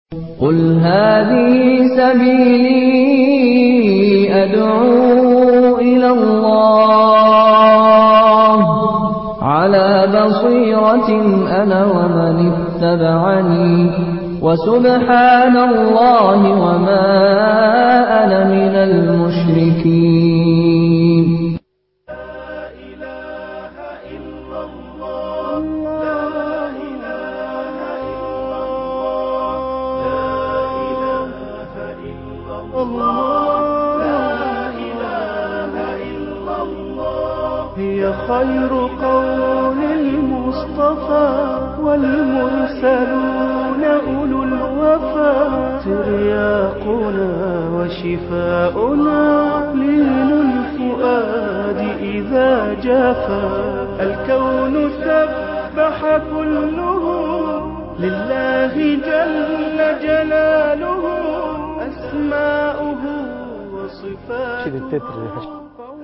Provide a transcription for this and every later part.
قل هذه سبيلي أدعو إلى الله على بصيرة أنا ومن اتبعني وسبحان الله وما أنا من المشركين هي خير قول المصطفى والمرسلون أولو الوفا ترياقنا وشفاؤنا لين الفؤاد إذا جافا الكون سبح كله لله جل جلاله أسماؤه وصفاته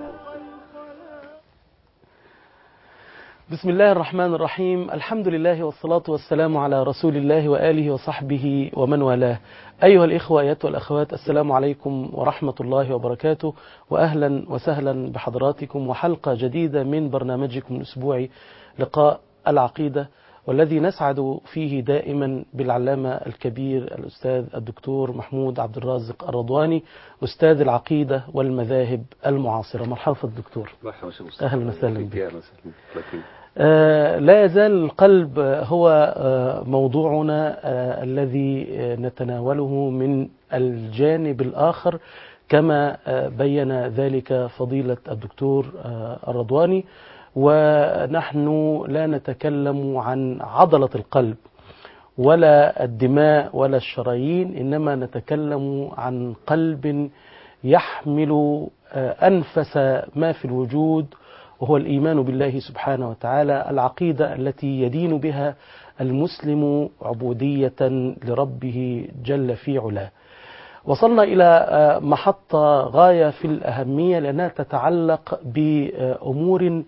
بسم الله الرحمن الرحيم الحمد لله والصلاة والسلام على رسول الله وآله وصحبه ومن والاه أيها الإخوة أيتها الأخوات السلام عليكم ورحمة الله وبركاته وأهلا وسهلا بحضراتكم وحلقة جديدة من برنامجكم الأسبوعي لقاء العقيدة والذي نسعد فيه دائما بالعلامة الكبير الأستاذ الدكتور محمود عبد الرازق الرضواني أستاذ العقيدة والمذاهب المعاصرة مرحبا الدكتور مرحبا أهلا وسهلا بك أهلا وسهلا بك آه لا يزال القلب هو آه موضوعنا آه الذي نتناوله من الجانب الآخر كما بين ذلك فضيلة الدكتور الرضواني ونحن لا نتكلم عن عضلة القلب ولا الدماء ولا الشرايين إنما نتكلم عن قلب يحمل أنفس ما في الوجود وهو الإيمان بالله سبحانه وتعالى العقيدة التي يدين بها المسلم عبودية لربه جل في علاه وصلنا إلى محطة غاية في الأهمية لأنها تتعلق بأمور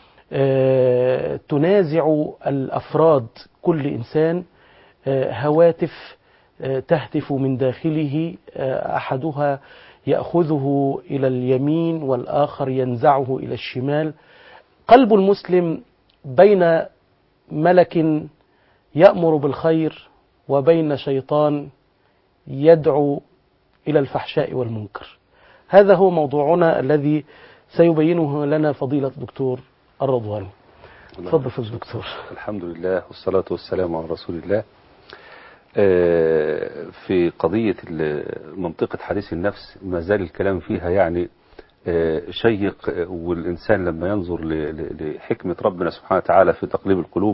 تنازع الأفراد كل إنسان هواتف تهتف من داخله أحدها يأخذه إلى اليمين والآخر ينزعه إلى الشمال قلب المسلم بين ملك يأمر بالخير وبين شيطان يدعو إلى الفحشاء والمنكر هذا هو موضوعنا الذي سيبينه لنا فضيلة الدكتور الرضواني تفضل في الدكتور الحمد لله والصلاة والسلام على رسول الله في قضية منطقة حديث النفس ما زال الكلام فيها يعني شيق والإنسان لما ينظر لحكمة ربنا سبحانه وتعالى في تقليب القلوب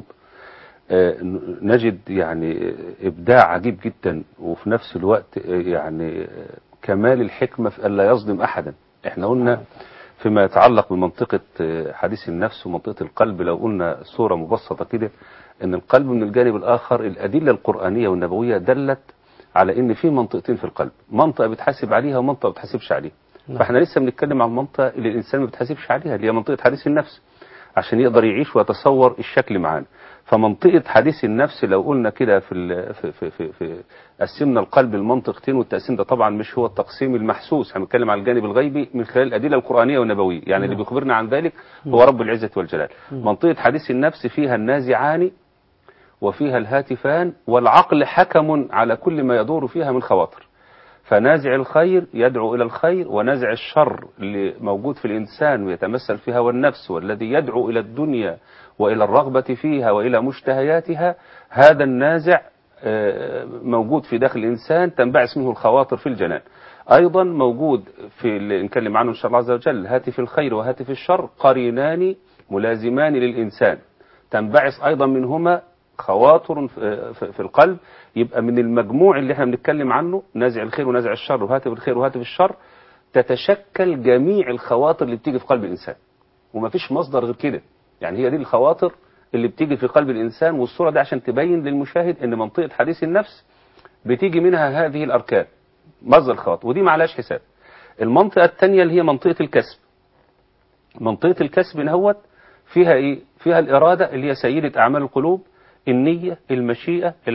نجد يعني إبداع عجيب جدا وفي نفس الوقت يعني كمال الحكمة في ألا يظلم أحدا احنا قلنا فيما يتعلق بمنطقة حديث النفس ومنطقة القلب لو قلنا صورة مبسطة كده ان القلب من الجانب الآخر الأدلة القرآنية والنبوية دلت على ان في منطقتين في القلب منطقة بتحاسب عليها ومنطقة بتحاسبش عليها نعم. فاحنا لسه بنتكلم عن منطقة اللي الإنسان ما بتحاسبش عليها اللي هي منطقة حديث النفس عشان يقدر يعيش ويتصور الشكل معانا فمنطقة حديث النفس لو قلنا كده في, في, في, في, في قسمنا القلب لمنطقتين والتقسيم ده طبعا مش هو التقسيم المحسوس احنا بنتكلم على الجانب الغيبي من خلال الأدلة القرآنية والنبوية يعني اللي بيخبرنا عن ذلك هو رب العزة والجلال منطقة حديث النفس فيها النازعان وفيها الهاتفان والعقل حكم على كل ما يدور فيها من خواطر فنازع الخير يدعو إلى الخير ونازع الشر اللي موجود في الإنسان ويتمثل في هوى النفس والذي يدعو إلى الدنيا وإلى الرغبة فيها وإلى مشتهياتها هذا النازع موجود في داخل الإنسان تنبعث منه الخواطر في الجنان أيضا موجود في اللي نتكلم عنه إن شاء الله عز وجل هاتف الخير وهاتف الشر قرينان ملازمان للإنسان تنبعث أيضا منهما خواطر في القلب يبقى من المجموع اللي احنا بنتكلم عنه نازع الخير ونازع الشر وهاتف الخير وهاتف الشر تتشكل جميع الخواطر اللي بتيجي في قلب الإنسان ومفيش مصدر غير كده يعني هي دي الخواطر اللي بتيجي في قلب الإنسان والصورة دي عشان تبين للمشاهد ان منطقة حديث النفس بتيجي منها هذه الأركان مصدر الخواطر ودي معلاش حساب المنطقة الثانية اللي هي منطقة الكسب منطقة الكسب نهوت فيها ايه فيها الإرادة اللي هي سيدة أعمال القلوب النية المشيئة العزم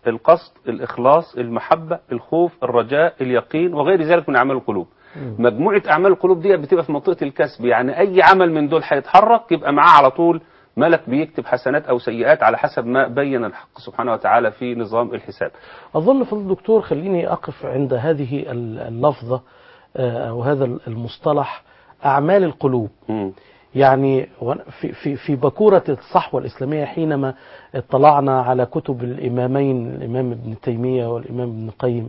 القصد الإخلاص المحبة الخوف الرجاء اليقين وغير ذلك من أعمال القلوب مجموعة أعمال القلوب دي بتبقى في منطقة الكسب يعني أي عمل من دول هيتحرك يبقى معاه على طول ملك بيكتب حسنات أو سيئات على حسب ما بين الحق سبحانه وتعالى في نظام الحساب أظن فضل الدكتور خليني أقف عند هذه اللفظة آه، أو هذا المصطلح أعمال القلوب مم. يعني وأنا- في في في بكورة الصحوة الإسلامية حينما اطلعنا على كتب الإمامين الإمام ابن تيمية والإمام ابن القيم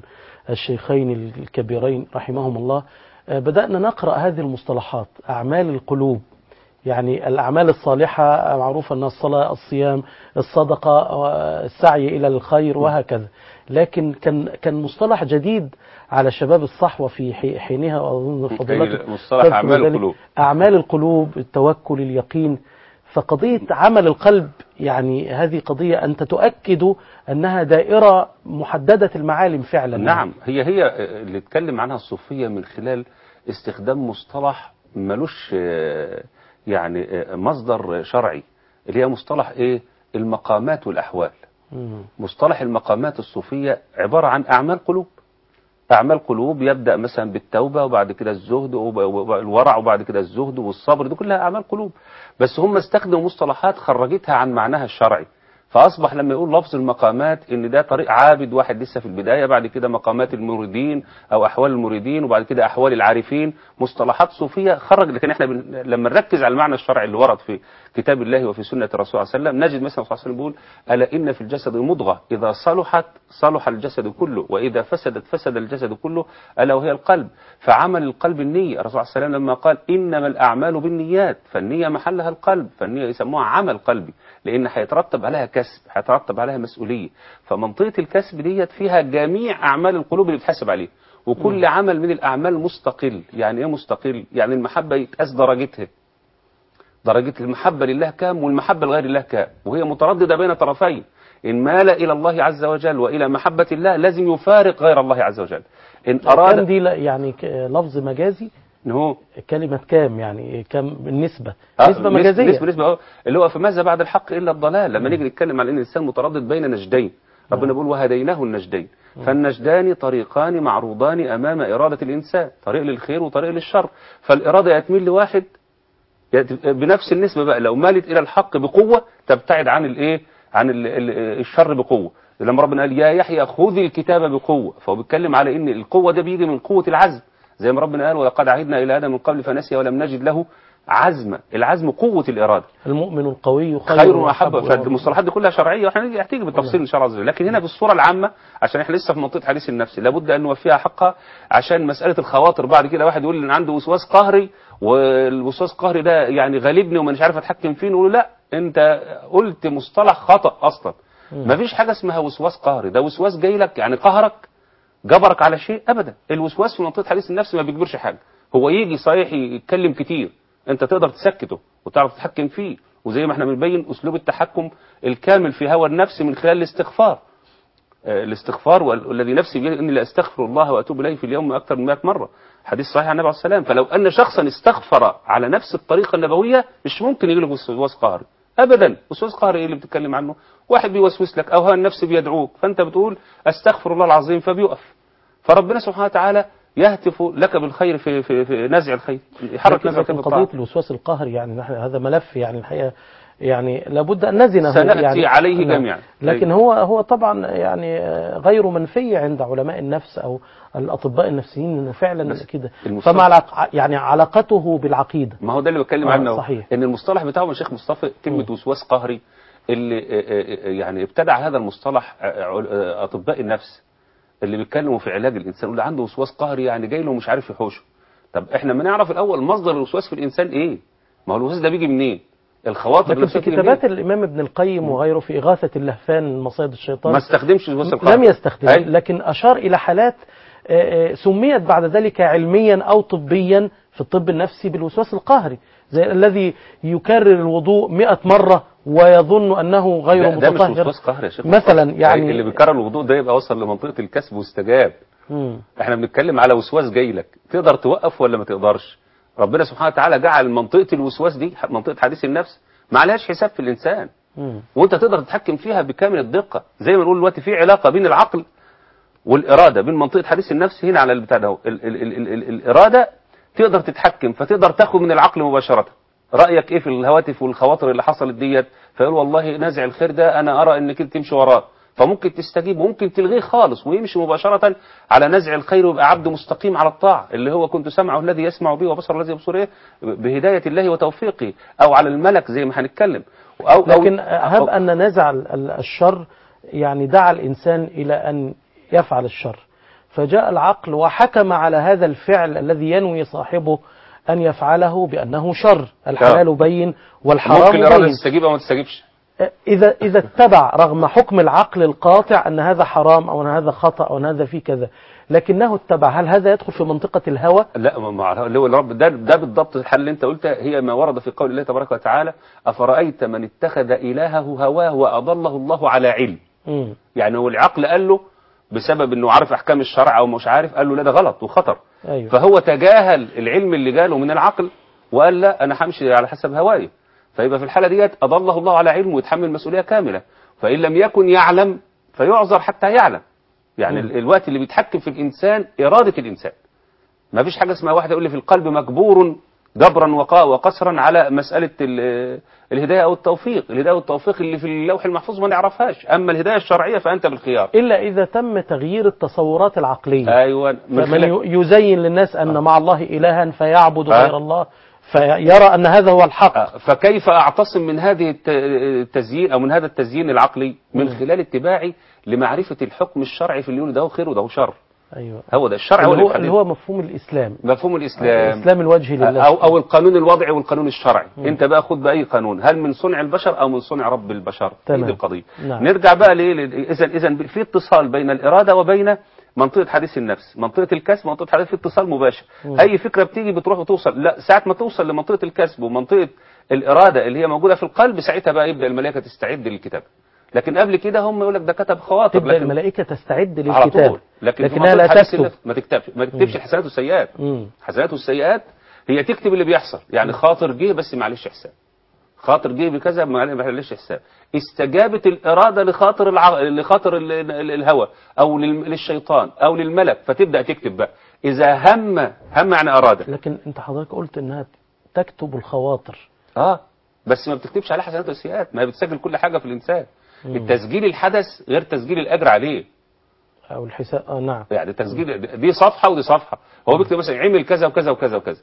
الشيخين الكبيرين رحمهم الله آه، بدأنا نقرأ هذه المصطلحات أعمال القلوب يعني الأعمال الصالحة معروفة أنها الصلاة الصيام الصدقة آه، السعي إلى الخير وهكذا لكن كان كان مصطلح جديد على شباب الصحوة في حي- حينها وأظن فضيلتك مصطلح تذكر أعمال ذلك. القلوب. أعمال القلوب التوكل اليقين فقضية عمل القلب يعني هذه قضية أنت تؤكد أنها دائرة محددة المعالم فعلا نعم هي هي اللي اتكلم عنها الصوفية من خلال استخدام مصطلح ملوش آه، يعني آه، مصدر شرعي اللي هي مصطلح ايه المقامات والأحوال مم. مصطلح المقامات الصوفية عبارة عن أعمال قلوب أعمال قلوب يبدأ مثلا بالتوبة وبعد كده الزهد والورع وبعد كده الزهد والصبر دي كلها أعمال قلوب بس هم استخدموا مصطلحات خرجتها عن معناها الشرعي فأصبح لما يقول لفظ المقامات إن ده طريق عابد واحد لسه في البداية بعد كده مقامات المريدين أو أحوال المريدين وبعد كده أحوال العارفين مصطلحات صوفية خرج لكن إحنا بن... لما نركز على المعنى الشرعي اللي ورد في كتاب الله وفي سنة الرسول صلى الله عليه وسلم نجد مثلا صلى الله عليه وسلم بيقول ألا إن في الجسد مضغة إذا صلحت صلح الجسد كله وإذا فسدت فسد الجسد كله ألا وهي القلب فعمل القلب النية الرسول صلى الله عليه وسلم لما قال إنما الأعمال بالنيات فالنية محلها القلب فالنية يسموها عمل قلبي لأن هيترتب عليها كسب هيترتب عليها مسؤولية فمنطقة الكسب ديت فيها جميع أعمال القلوب اللي بتحاسب عليها وكل عمل من الأعمال مستقل يعني إيه مستقل يعني المحبة يتقاس درجتها درجة المحبة لله كام والمحبة لغير الله كام وهي مترددة بين طرفين إن مال إلى الله عز وجل وإلى محبة الله لازم يفارق غير الله عز وجل إن كام أراد دي لا- يعني ك- لفظ مجازي إن هو كلمة كام يعني كم النسبة آه، نسبة مجازية نسبة نسبة أهو، اللي هو فماذا بعد الحق إلا الضلال لما نيجي نتكلم على إن الإنسان متردد بين نجدين ربنا بيقول وهديناه النجدين فالنجدان طريقان معروضان أمام إرادة الإنسان طريق للخير وطريق للشر فالإرادة يتميل لواحد يت- بنفس النسبة بقى لو مالت إلى الحق بقوة تبتعد عن الإيه عن ال- ال- الشر بقوة لما ربنا قال يا يحيى خذ الكتاب بقوة فهو بيتكلم على إن القوة ده بيجي من قوة العزم زي ما ربنا قال ولقد عهدنا إلى آدم من قبل فنسي ولم نجد له عزما العزم قوة الإرادة المؤمن القوي خير, خير وأحب إلى الله. فالمصطلحات دي كلها شرعية واحنا هتيجي بالتفصيل إن شاء الله عز وجل لكن هنا بالصورة العامة عشان احنا لسه في منطقة حديث النفس لابد أن نوفيها حقها عشان مسألة الخواطر بعد كده واحد يقول إن عنده وسواس قهري والوسواس القهري ده يعني غالبني ومش عارف أتحكم فيه نقول له لا أنت قلت مصطلح خطأ أصلا مفيش حاجة اسمها وسواس قهري ده وسواس جاي لك يعني قهرك جبرك على شيء ابدا الوسواس في منطقه حديث النفس ما بيجبرش حاجه هو يجي صحيح يتكلم كتير انت تقدر تسكته وتعرف تتحكم فيه وزي ما احنا بنبين اسلوب التحكم الكامل في هوى النفس من خلال الاستغفار آه، الاستغفار وال- والذي نفسي بيده اني لاستغفر الله واتوب اليه في اليوم اكثر من 100 مره حديث صحيح عن النبي عليه السلام فلو ان شخصا استغفر على نفس الطريقه النبويه مش ممكن يجي له وسواس قهري ابدا وسواس قهري ايه اللي بتتكلم عنه واحد بيوسوس لك او هوى النفس بيدعوك فانت بتقول استغفر الله العظيم فبيقف فربنا سبحانه وتعالى يهتف لك بالخير في في, في نزع الخير يحرك لكن, نزع لكن الخير قضية بالطاعة. الوسواس القهري يعني نحن هذا ملف يعني الحقيقة يعني لابد أن نزنه سنأتي يعني عليه نعم. جميعا. لكن هو هو طبعا يعني آه، غير منفي عند علماء النفس أو الأطباء النفسيين أنه فعلا بس كده المصطلح- فما علاق- يعني علاقته بالعقيدة ما هو ده اللي بتكلم آه، عنه صحيح. ان المصطلح بتاعه يا شيخ مصطفى كلمه وسواس قهري اللي آه، آه، آه، يعني ابتدع هذا المصطلح آه، عل- آه، اطباء النفس اللي بيتكلموا في علاج الانسان اللي عنده وسواس قهري يعني جاي له مش عارف يحوشه طب احنا ما نعرف الاول مصدر الوسواس في الانسان ايه ما هو الوسواس ده بيجي منين الخواطر لكن في النفسية بتيجي كتابات منين؟ الإمام ابن القيم وغيره في إغاثة اللهفان من مصائد الشيطان ما استخدمش الوسواس القهري لم يستخدم أي. لكن أشار إلى حالات آه، آه، سميت بعد ذلك علميا أو طبيا في الطب النفسي بالوسواس القهري زي الذي يكرر الوضوء مئة مرة ويظن أنه غير لا، ده مش متطهر وسواس قهري يا شيخ مثلا مصطفى. يعني اللي بيكرر الوضوء ده يبقى وصل لمنطقه الكسب واستجاب مم. احنا بنتكلم على وسواس جاي لك تقدر توقف ولا ما تقدرش ربنا سبحانه وتعالى جعل منطقة الوسواس دي منطقة حديث النفس ما عليهاش حساب في الإنسان مم. وانت تقدر تتحكم فيها بكامل الدقه زي ما نقول دلوقتي في علاقه بين العقل والاراده بين منطقه حديث النفس هنا على البتاع ده ال ال ال ال ال الاراده تقدر تتحكم فتقدر تاخد من العقل مباشره رايك ايه في الهواتف والخواطر اللي حصلت ديت فيقول والله نازع الخير ده انا ارى انك انت تمشي وراه فممكن تستجيب وممكن تلغيه خالص ويمشي مباشرة على نزع الخير ويبقى عبد مستقيم على الطاعة اللي هو كنت سمعه الذي يسمع به وبصره الذي يبصر به بهداية الله وتوفيقه أو على الملك زي ما هنتكلم أو أو لكن هب أو- أن نزع ال- ال- الشر يعني دعا الإنسان إلى أن يفعل الشر فجاء العقل وحكم على هذا الفعل الذي ينوي صاحبه أن يفعله بأنه شر الحلال بين والحرام ممكن الإرادة بين تستجيب أو ما تستجيبش إذا إذا اتبع رغم حكم العقل القاطع أن هذا حرام أو أن هذا خطأ أو أن هذا فيه كذا لكنه اتبع هل هذا يدخل في منطقة الهوى لا ما ما اللي هو الرب ده ده بالضبط الحل اللي انت قلته هي ما ورد في قول الله تبارك وتعالى افرايت من اتخذ الهه هواه واضله الله على علم مم. يعني هو العقل قال له بسبب انه عارف احكام الشرع او مش عارف قال له لا ده غلط وخطر أيوه فهو تجاهل العلم اللي جاله من العقل وقال لا انا همشي على حسب هواي فيبقى في الحاله ديت اضله الله على علم ويتحمل مسؤوليه كامله فان لم يكن يعلم فيعذر حتى يعلم يعني مم. ال- الوقت اللي بيتحكم في الانسان اراده الانسان ما فيش حاجه اسمها واحد يقول لي في القلب مجبور جبرا وقا وقصرا على مساله ال- الهدايه او التوفيق الهدايه والتوفيق اللي في اللوح المحفوظ ما نعرفهاش اما الهدايه الشرعيه فانت بالخيار إلا إذا تم تغيير التصورات العقلية ايوه من فمن خلال ي- يزين للناس أن مع الله إلها فيعبد آه. غير الله فيرى أن هذا هو الحق آه، فكيف اعتصم من هذه الت- التزيين او من هذا التزيين العقلي من مم. خلال اتباعي لمعرفه الحكم الشرعي في اللي يقول ده هو خير وده هو شر أيوه هو ده الشرع هو اللي هو, اللي اللي بيحدد. هو مفهوم الإسلام مفهوم الاسلام إسلام الوجه لله او او القانون الوضعي والقانون الشرعي مم. انت بقى خد باي قانون هل من صنع البشر او من صنع رب البشر هي تمام. دي القضيه نعم. نرجع بقى ليه اذا اذا في اتصال بين الاراده وبين منطقه حديث النفس منطقه الكسب منطقه حديث في اتصال مباشر مم. اي فكره بتيجي بتروح وتوصل لا ساعه ما توصل لمنطقه الكسب ومنطقه الاراده اللي هي موجوده في القلب ساعتها بقى يبدا الملائكه تستعد للكتاب لكن قبل كده هم يقول لك ده كتب خواطر تبدأ لكن الملائكة تستعد على للكتاب طول لكن في لكنها منطقة لا حديث تكتب النفس ما تكتبش ما تكتبش مم. الحسنات والسيئات مم. حسنات والسيئات هي تكتب اللي بيحصل يعني خاطر جه بس معلش حساب خاطر جه بكذا معل- معلش حساب استجابت الإرادة لخاطر الع... لخاطر ال... ال... الهوى أو لل... للشيطان أو للملك فتبدأ تكتب بقى إذا هم هم يعني أراد لكن أنت حضرتك قلت أنها تكتب الخواطر اه بس ما بتكتبش عليه حسنات والسيئات ما هي بتسجل كل حاجة في الإنسان التسجيل الحدث غير تسجيل الأجر عليه أو الحساب آه نعم يعني تسجيل دي صفحة ودي صفحة هو بيكتب مثلا عمل كذا وكذا وكذا وكذا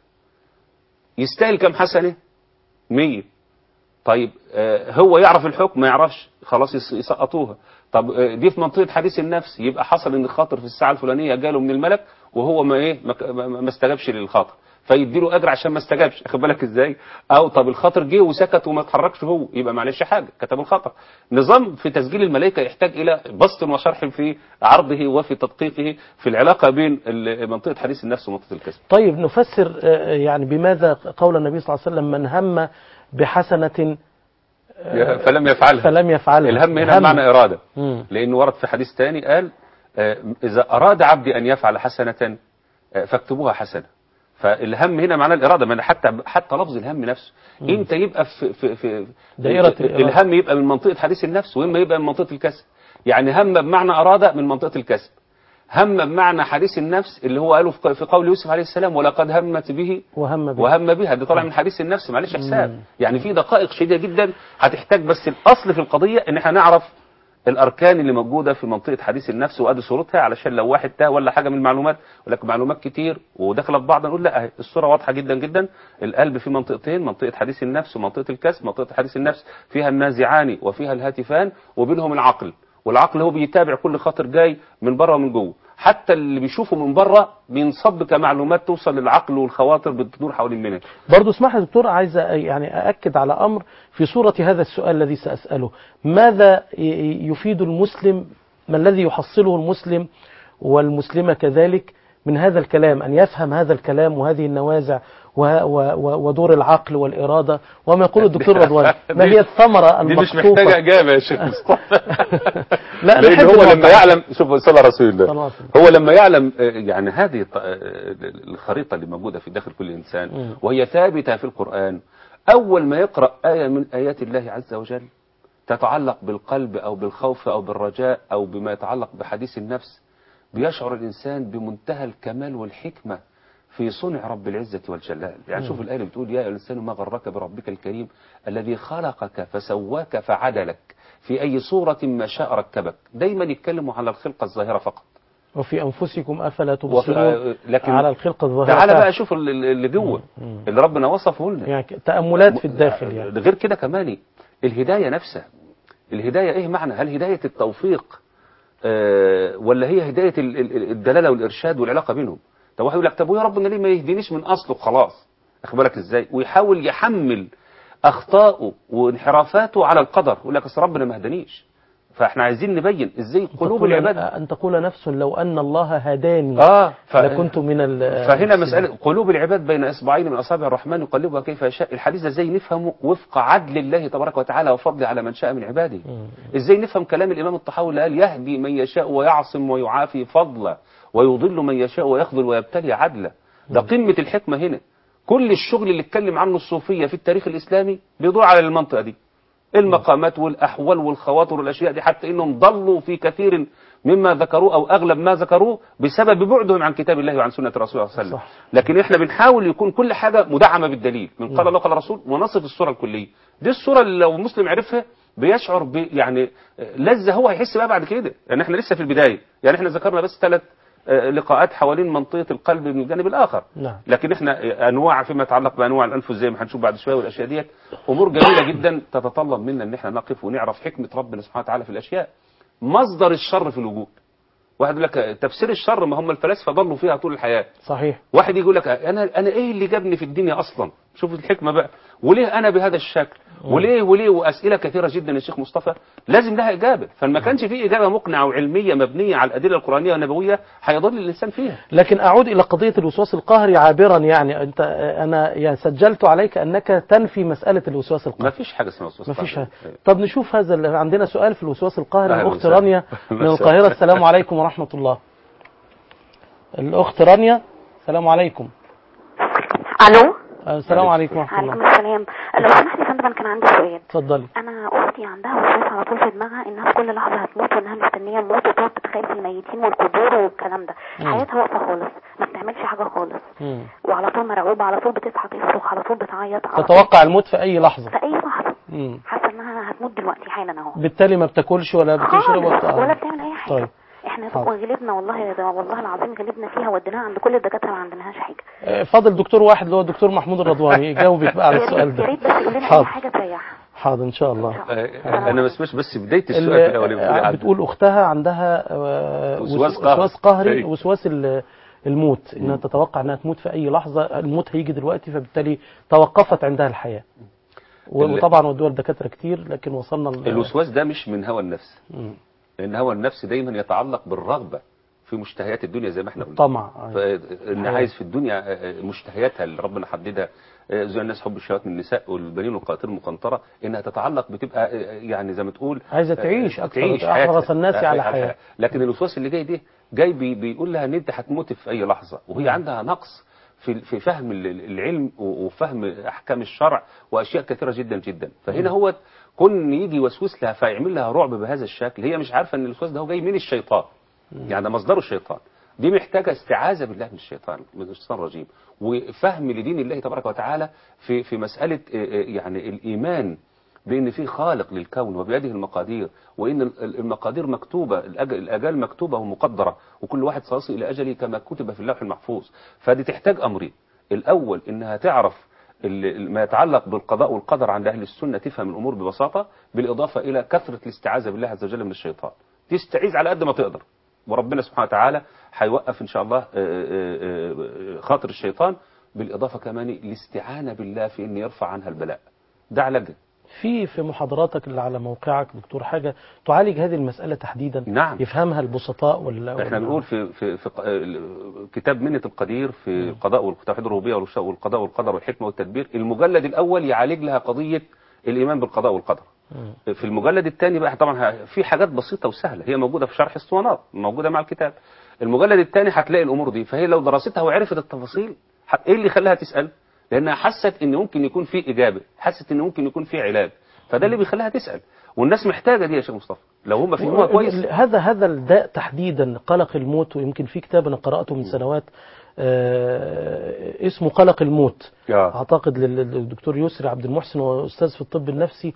يستاهل كام حسنة 100 طيب آه، هو يعرف الحكم ما يعرفش خلاص يس- يسقطوها طب آه، دي في منطقة حديث النفس يبقى حصل ان خاطر في الساعة الفلانية جاله من الملك وهو ما ايه ما ك- ما- ما استجابش للخاطر فيديله اجر عشان ما استجابش اخد بالك ازاي او طب الخاطر جه وسكت وما اتحركش هو يبقى معلش حاجه كتب الخطا نظام في تسجيل الملائكه يحتاج الى بسط وشرح في عرضه وفي تدقيقه في العلاقه بين ال- منطقه حديث النفس ومنطقه الكسب طيب نفسر آه، يعني بماذا قول النبي صلى الله عليه وسلم من هم بحسنة فلم يفعلها فلم يفعلها الهم هنا بمعنى اراده مم. لأنه ورد في حديث ثاني قال آه، إذا أراد عبدي أن يفعل حسنة آه، فاكتبوها حسنة فالهم هنا معناه الإرادة ما أنا حتى حتى لفظ الهم نفسه إمتى يبقى في في في دائرة الإرادة. الهم يبقى من منطقة حديث النفس وإما يبقى من منطقة الكسب يعني هم بمعنى أراد من منطقة الكسب هم بمعنى حديث النفس اللي هو قاله في في قول يوسف عليه السلام ولقد همت به وهم به وهم بها ده طالع من حديث النفس معلش حساب يعني في دقائق شديدة جدا هتحتاج بس الأصل في القضية إن احنا نعرف الأركان اللي موجودة في منطقة حديث النفس وأدي صورتها علشان لو واحد تاه ولا حاجة من المعلومات ولك معلومات كتير وداخلة في بعض نقول لا أهي الصورة واضحة جدا جدا القلب في منطقتين منطقة حديث النفس ومنطقة الكسب منطقة حديث النفس فيها النازعان وفيها الهاتفان وبينهم العقل والعقل هو بيتابع كل خاطر جاي من بره ومن جوه حتى اللي بيشوفه من بره بينصب كمعلومات توصل للعقل والخواطر بتدور حوالين منك برضو اسمح لي دكتور عايز أ- يعني أأكد على أمر في صورة هذا السؤال الذي سأسأله ماذا ي- يفيد المسلم ما الذي يحصله المسلم والمسلمة كذلك من هذا الكلام أن يفهم هذا الكلام وهذه النوازع و- و- و- ودور العقل والإرادة وما يقول الدكتور رضوان ما هي الثمرة دي مش المقطوفة محتاجة إجابة يا شيخ مصطفى لا لأن نحب هو الواقع. لما يعلم شوف صلى على رسول صلى الله الله عليه وسلم. هو لما يعلم آه، يعني هذه الط- آه، الخريطة اللي موجودة في داخل كل إنسان مم. وهي ثابتة في القرآن أول ما يقرأ آية من آيات الله عز وجل تتعلق بالقلب أو بالخوف أو بالرجاء أو بما يتعلق بحديث النفس بيشعر الإنسان بمنتهى الكمال والحكمة في صنع رب العزة والجلال يعني شوف الآية اللي بتقول يا أيها الإنسان ما غرك بربك الكريم الذي خلقك فسواك فعدلك في أي صورة ما شاء ركبك دايما يتكلموا على الخلقة الظاهرة فقط وفي أنفسكم أفلا وفي- تبصرون لكن على الخلق الظاهرة تعالى فعلا. بقى شوف ال- ال- اللي جوه اللي ربنا وصفه لنا يعني تأملات في الداخل يعني غير كده كمان الهداية نفسها الهداية ايه معنى هل هداية التوفيق آه ولا هي هداية ال- ال- الدلالة والإرشاد والعلاقة بينهم طب واحد يقول لك طب ويا ربنا ليه ما يهدينيش من أصله خلاص أخد بالك إزاي ويحاول يحمل أخطاءه وانحرافاته على القدر يقول لك أصل ربنا ما هدانيش فاحنا عايزين نبين ازاي قلوب تقول العباد أن تقول نفس لو أن الله هداني اه ف... لكنت من ال فهنا مسألة قلوب العباد بين إصبعين من أصابع الرحمن يقلبها كيف يشاء الحديث ده ازاي نفهمه وفق عدل الله تبارك وتعالى وفضله على من شاء من عباده ازاي نفهم كلام الإمام الطحاوي اللي قال يهدي من يشاء ويعصم ويعافي فضلا ويضل من يشاء ويخذل ويبتلي عدلا ده قمة الحكمة هنا كل الشغل اللي اتكلم عنه الصوفية في التاريخ الإسلامي بيدور على المنطقة دي المقامات والأحوال والخواطر والأشياء دي حتى إنهم ضلوا في كثير مما ذكروه أو أغلب ما ذكروه بسبب بعدهم عن كتاب الله وعن سنة رسوله صلى الله عليه وسلم صح. لكن إحنا بنحاول يكون كل حاجة مدعمة بالدليل من قال الله قال الرسول ونصف الصورة الكلية دي الصورة اللي لو مسلم عرفها بيشعر ب يعني لذة هو هيحس بقى بعد كده يعني احنا لسه في البداية يعني احنا ذكرنا بس ثلاث آه، لقاءات حوالين منطقة القلب من الجانب الآخر نعم. لكن احنا انواع فيما يتعلق بانواع الانفس زي ما هنشوف بعد شويه والاشياء ديت امور جميله جدا تتطلب منا ان احنا نقف ونعرف حكمه ربنا سبحانه وتعالى في الاشياء مصدر الشر في الوجود واحد يقول لك تفسير الشر ما هم الفلاسفه ضلوا فيها طول الحياه صحيح واحد يقول لك انا انا ايه اللي جابني في الدنيا اصلا شوف الحكمه بقى وليه انا بهذا الشكل وليه وليه واسئله كثيره جدا يا شيخ مصطفى لازم لها اجابه فما كانش في اجابه مقنعه وعلميه مبنيه على الادله القرانيه والنبويه هيضل الانسان فيها لكن أعود إلى قضية الوسواس القهري عابرا يعني أنت أنا يعني سجلت عليك أنك تنفي مسألة الوسواس ما القهري فيش حاجه اسمها وسواس ما فيش قهري. طب نشوف هذا ال- عندنا سؤال في الوسواس القهري أهلا الأخت وسهلا. رانيا من مساء. القاهرة السلام عليكم ورحمة الله الأخت رانيا السلام عليكم الو آه، السلام عليكم ورحمة عليكم الله السلام لو سمحت يا فندم انا كان عندي سؤال اتفضلي انا اختي عندها وسواس على طول في دماغها انها في كل لحظه هتموت وانها مستنيه الموت وتقعد تتخيل في الميتين والقبور والكلام ده مم. حياتها واقفه خالص ما بتعملش حاجه خالص مم. وعلى طول مرعوبه على طول بتصحى تصرخ على طول بتعيط على طول تتوقع الموت في أي لحظة في اي لحظه مم. حاسه انها هتموت دلوقتي حالا اهو بالتالي ما بتاكلش ولا بتشرب خالص ولا ولا بتعمل اي حاجه طيب احنا حاضر. غلبنا والله ده والله العظيم غلبنا فيها وديناها عند كل الدكاتره ما عندناش حاجه آه، فاضل دكتور واحد اللي هو الدكتور محمود الرضواني يجاوبك بقى على يا السؤال ريت يا ده ريت بس يقول لنا اي حاضر حاجه تريحها حاضر إن شاء الله آه، انا ما اسمعش بس بدايه السؤال ال- في الاول آه، بتقول اختها عندها آه، وسواس وس- قهري. وسواس قهري أيوة. وسواس ال- الموت انها تتوقع انها تموت في اي لحظه الموت هيجي دلوقتي فبالتالي توقفت عندها الحياه و- ال- وطبعا ودول دكاتره كتير لكن وصلنا ل- الوسواس ده مش من هوى النفس مم. لان هوى النفس دايما يتعلق بالرغبه في مشتهيات الدنيا زي ما احنا قلنا طمع فان عايز في الدنيا آه، مشتهياتها اللي ربنا حددها آه، زي الناس حب الشهوات من النساء والبنين والقناطير المقنطره انها تتعلق بتبقى آه، يعني زي ما تقول عايزة آه، تعيش أكثر، تعيش أحرص حياتها. الناس آه، على آه، حياة. لكن الوسواس اللي جاي ده جاي بي بيقول لها ان انت هتموت في اي لحظه وهي عندها نقص في في فهم ال- ال- العلم و- وفهم احكام الشرع واشياء كثيره جدا جدا فهنا هو كون يجي يوسوس لها فيعمل لها رعب بهذا الشكل هي مش عارفه ان الوسواس ده هو جاي من الشيطان يعني ده مصدره الشيطان دي محتاجه استعاذه بالله من الشيطان من الشيطان الرجيم وفهم لدين الله تبارك وتعالى في في مساله آه، آه، يعني الايمان بان في خالق للكون وبيده المقادير وان ال- ال- المقادير مكتوبه الأج- الاجال مكتوبه ومقدره وكل واحد سيصل الى اجله كما كتب في اللوح المحفوظ فدي تحتاج امرين الاول انها تعرف ال- ال- ما يتعلق بالقضاء والقدر عند اهل السنه تفهم الامور ببساطه بالاضافه الى كثره الاستعاذه بالله عز وجل من الشيطان تستعيذ على قد ما تقدر وربنا سبحانه وتعالى هيوقف ان شاء الله آه، آه، آه، خاطر الشيطان بالاضافه كمان الاستعانه بالله في ان يرفع عنها البلاء ده علاجها في في محاضراتك اللي على موقعك دكتور حاجه تعالج هذه المساله تحديدا نعم. يفهمها البسطاء ولا احنا ولا- بنقول في في, في ق- ال- كتاب منة القدير في القضاء والتوحيد الربوبيه والش- والقضاء والقدر والحكمه والتدبير المجلد الاول يعالج لها قضيه الايمان بالقضاء والقدر مم. في المجلد الثاني بقى طبعا ه- في حاجات بسيطه وسهله هي موجوده في شرح اسطوانات موجوده مع الكتاب المجلد الثاني هتلاقي الامور دي فهي لو دراستها وعرفت التفاصيل ح- ايه اللي خلاها تسال لانها حست ان ممكن يكون في اجابه حست ان ممكن يكون في علاج فده اللي بيخليها تسال والناس محتاجه دي يا شيخ مصطفى لو هم فهموها كويس هذا هذا الداء تحديدا قلق الموت ويمكن في كتاب انا قراته من سنوات آه، اسمه قلق الموت آه. اعتقد لل- للدكتور يسري عبد المحسن وهو استاذ في الطب النفسي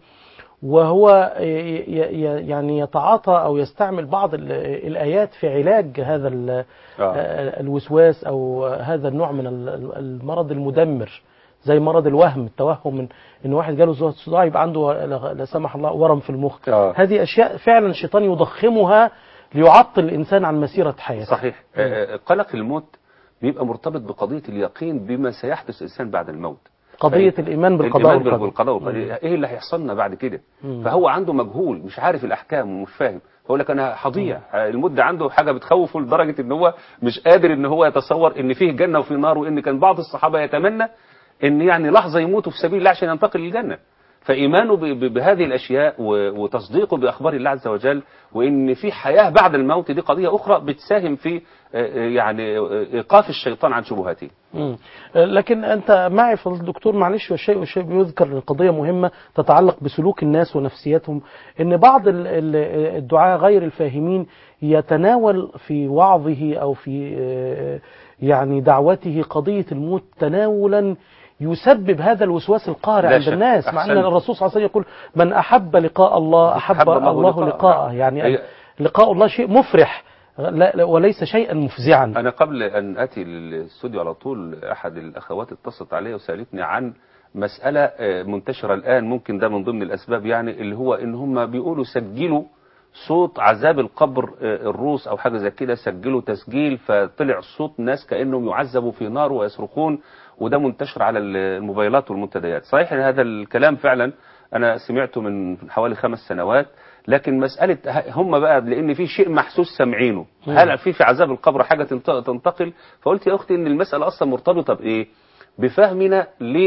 وهو ي- ي- يعني يتعاطى او يستعمل بعض ال- الايات في علاج هذا ال- آه. آه، الوسواس او هذا النوع من ال- المرض المدمر زي مرض الوهم التوهم من ان واحد جاله صداع يبقى عنده لا لا سمح الله ورم في المخ آه. هذه اشياء فعلا الشيطان يضخمها ليعطل الانسان عن مسيره حياته صحيح آه، قلق الموت بيبقى مرتبط بقضيه اليقين بما سيحدث الانسان بعد الموت قضيه فإن- الإيمان بالقضاء الإيمان والقدر. بالقضاء والقدر ايه اللي هيحصل لنا بعد كده مم. فهو عنده مجهول مش عارف الاحكام ومش فاهم فيقول لك انا هضيع المده عنده حاجه بتخوفه لدرجه ان هو مش قادر ان هو يتصور ان فيه جنه وفيه نار وان كان بعض الصحابه يتمنى ان يعني لحظه يموتوا في سبيل الله عشان ينتقل للجنه فايمانه ب- ب- بهذه الاشياء و- وتصديقه باخبار الله عز وجل وان في حياه بعد الموت دي قضيه اخرى بتساهم في آه، آه، يعني آه، ايقاف الشيطان عن شبهاته مم. لكن انت معي فضل الدكتور معلش والشيء والشيء بيذكر إن قضيه مهمه تتعلق بسلوك الناس ونفسيتهم ان بعض ال- ال- الدعاة غير الفاهمين يتناول في وعظه او في آه، يعني دعوته قضيه الموت تناولا يسبب هذا الوسواس القهري لا عند شك. الناس مع ان أحسنت. الرسول صلى الله عليه وسلم يقول من احب لقاء الله احب, أحب الله الله لقاءه. لقاءه نعم. يعني هي- لقاء الله شيء مفرح لا لا- وليس شيئا مفزعا أنا قبل أن أتي للاستوديو على طول أحد الأخوات اتصلت علي وسألتني عن مسألة آه، منتشرة الآن ممكن ده من ضمن الأسباب يعني اللي هو إن هم بيقولوا سجلوا صوت عذاب القبر آه، الروس أو حاجة زي كده سجلوا تسجيل فطلع صوت ناس كأنهم يعذبوا في نار ويصرخون وده منتشر على الموبايلات والمنتديات صحيح إن هذا الكلام فعلا أنا سمعته من حوالي خمس سنوات لكن مسألة ه- هم بقى لأن في شيء محسوس سامعينه هل في في عذاب القبر حاجة تنت- تنتقل فقلت يا أختي إن المسألة أصلا مرتبطة بإيه بفهمنا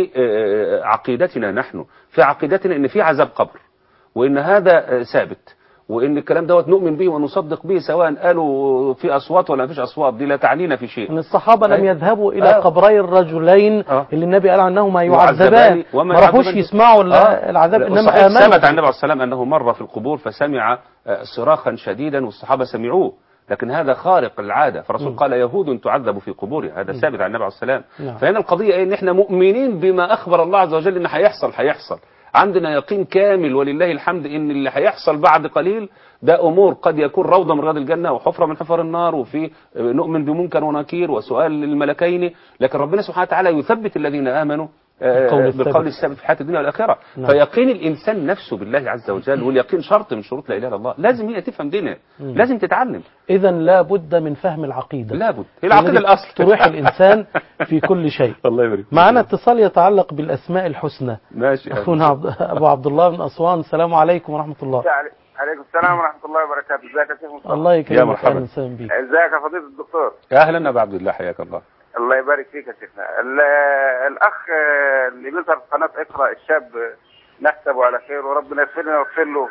لعقيدتنا نحن في عقيدتنا إن في عذاب قبر وإن هذا آه، ثابت وإن الكلام دوت نؤمن به ونصدق به سواء قالوا في أصوات ولا فيش أصوات دي لا تعنينا في شيء ان الصحابه لم أي. يذهبوا الى آه. قبري الرجلين آه. اللي النبي قال عنهما يعذبان يعذبان وما ما راحوش يعذبان. يسمعوا ال- آه. العذاب لا، انما صحيح ثبت عن امنوا النبي عليه السلام انه مر في القبور فسمع آه، صراخا شديدا والصحابه سمعوه لكن هذا خارق العاده فالرسول قال يهود تعذب في قبورها هذا ثابت عن النبي عليه السلام نعم. فهنا القضيه ايه ان احنا مؤمنين بما اخبر الله عز وجل ان هيحصل هيحصل عندنا يقين كامل ولله الحمد ان اللي هيحصل بعد قليل ده امور قد يكون روضه من رياض الجنه وحفره من حفر النار وفي آه، نؤمن بمنكر ونكير وسؤال للملكين لكن ربنا سبحانه وتعالى يثبت الذين امنوا آه، بالقول الثابت. بالقول الثابت في الحياه الدنيا والاخره نعم. فيقين الانسان نفسه بالله عز وجل واليقين شرط من شروط لا اله الا الله لازم هي تفهم دينها لازم تتعلم اذا لا بد من فهم العقيده لابد هي العقيده الذي الاصل تريح الانسان في كل شيء الله يبارك فيك. معنا اتصال يتعلق بالاسماء الحسنى ماشي اخونا عبد ابو عبد الله من اسوان السلام عليكم ورحمه الله علي- عليكم السلام ورحمة الله وبركاته ازيك يا شيخ مصطفى الله يا يكرمك مرحبا. اهلا وسهلا بيك ازيك يا فضيلة الدكتور اهلا ابو عبد الله حياك الله الله يبارك فيك يا شيخنا ال- الاخ آه، اللي بيظهر في قناة اقرأ الشاب آه، نحسبه على خير وربنا يغفر لنا ويغفر له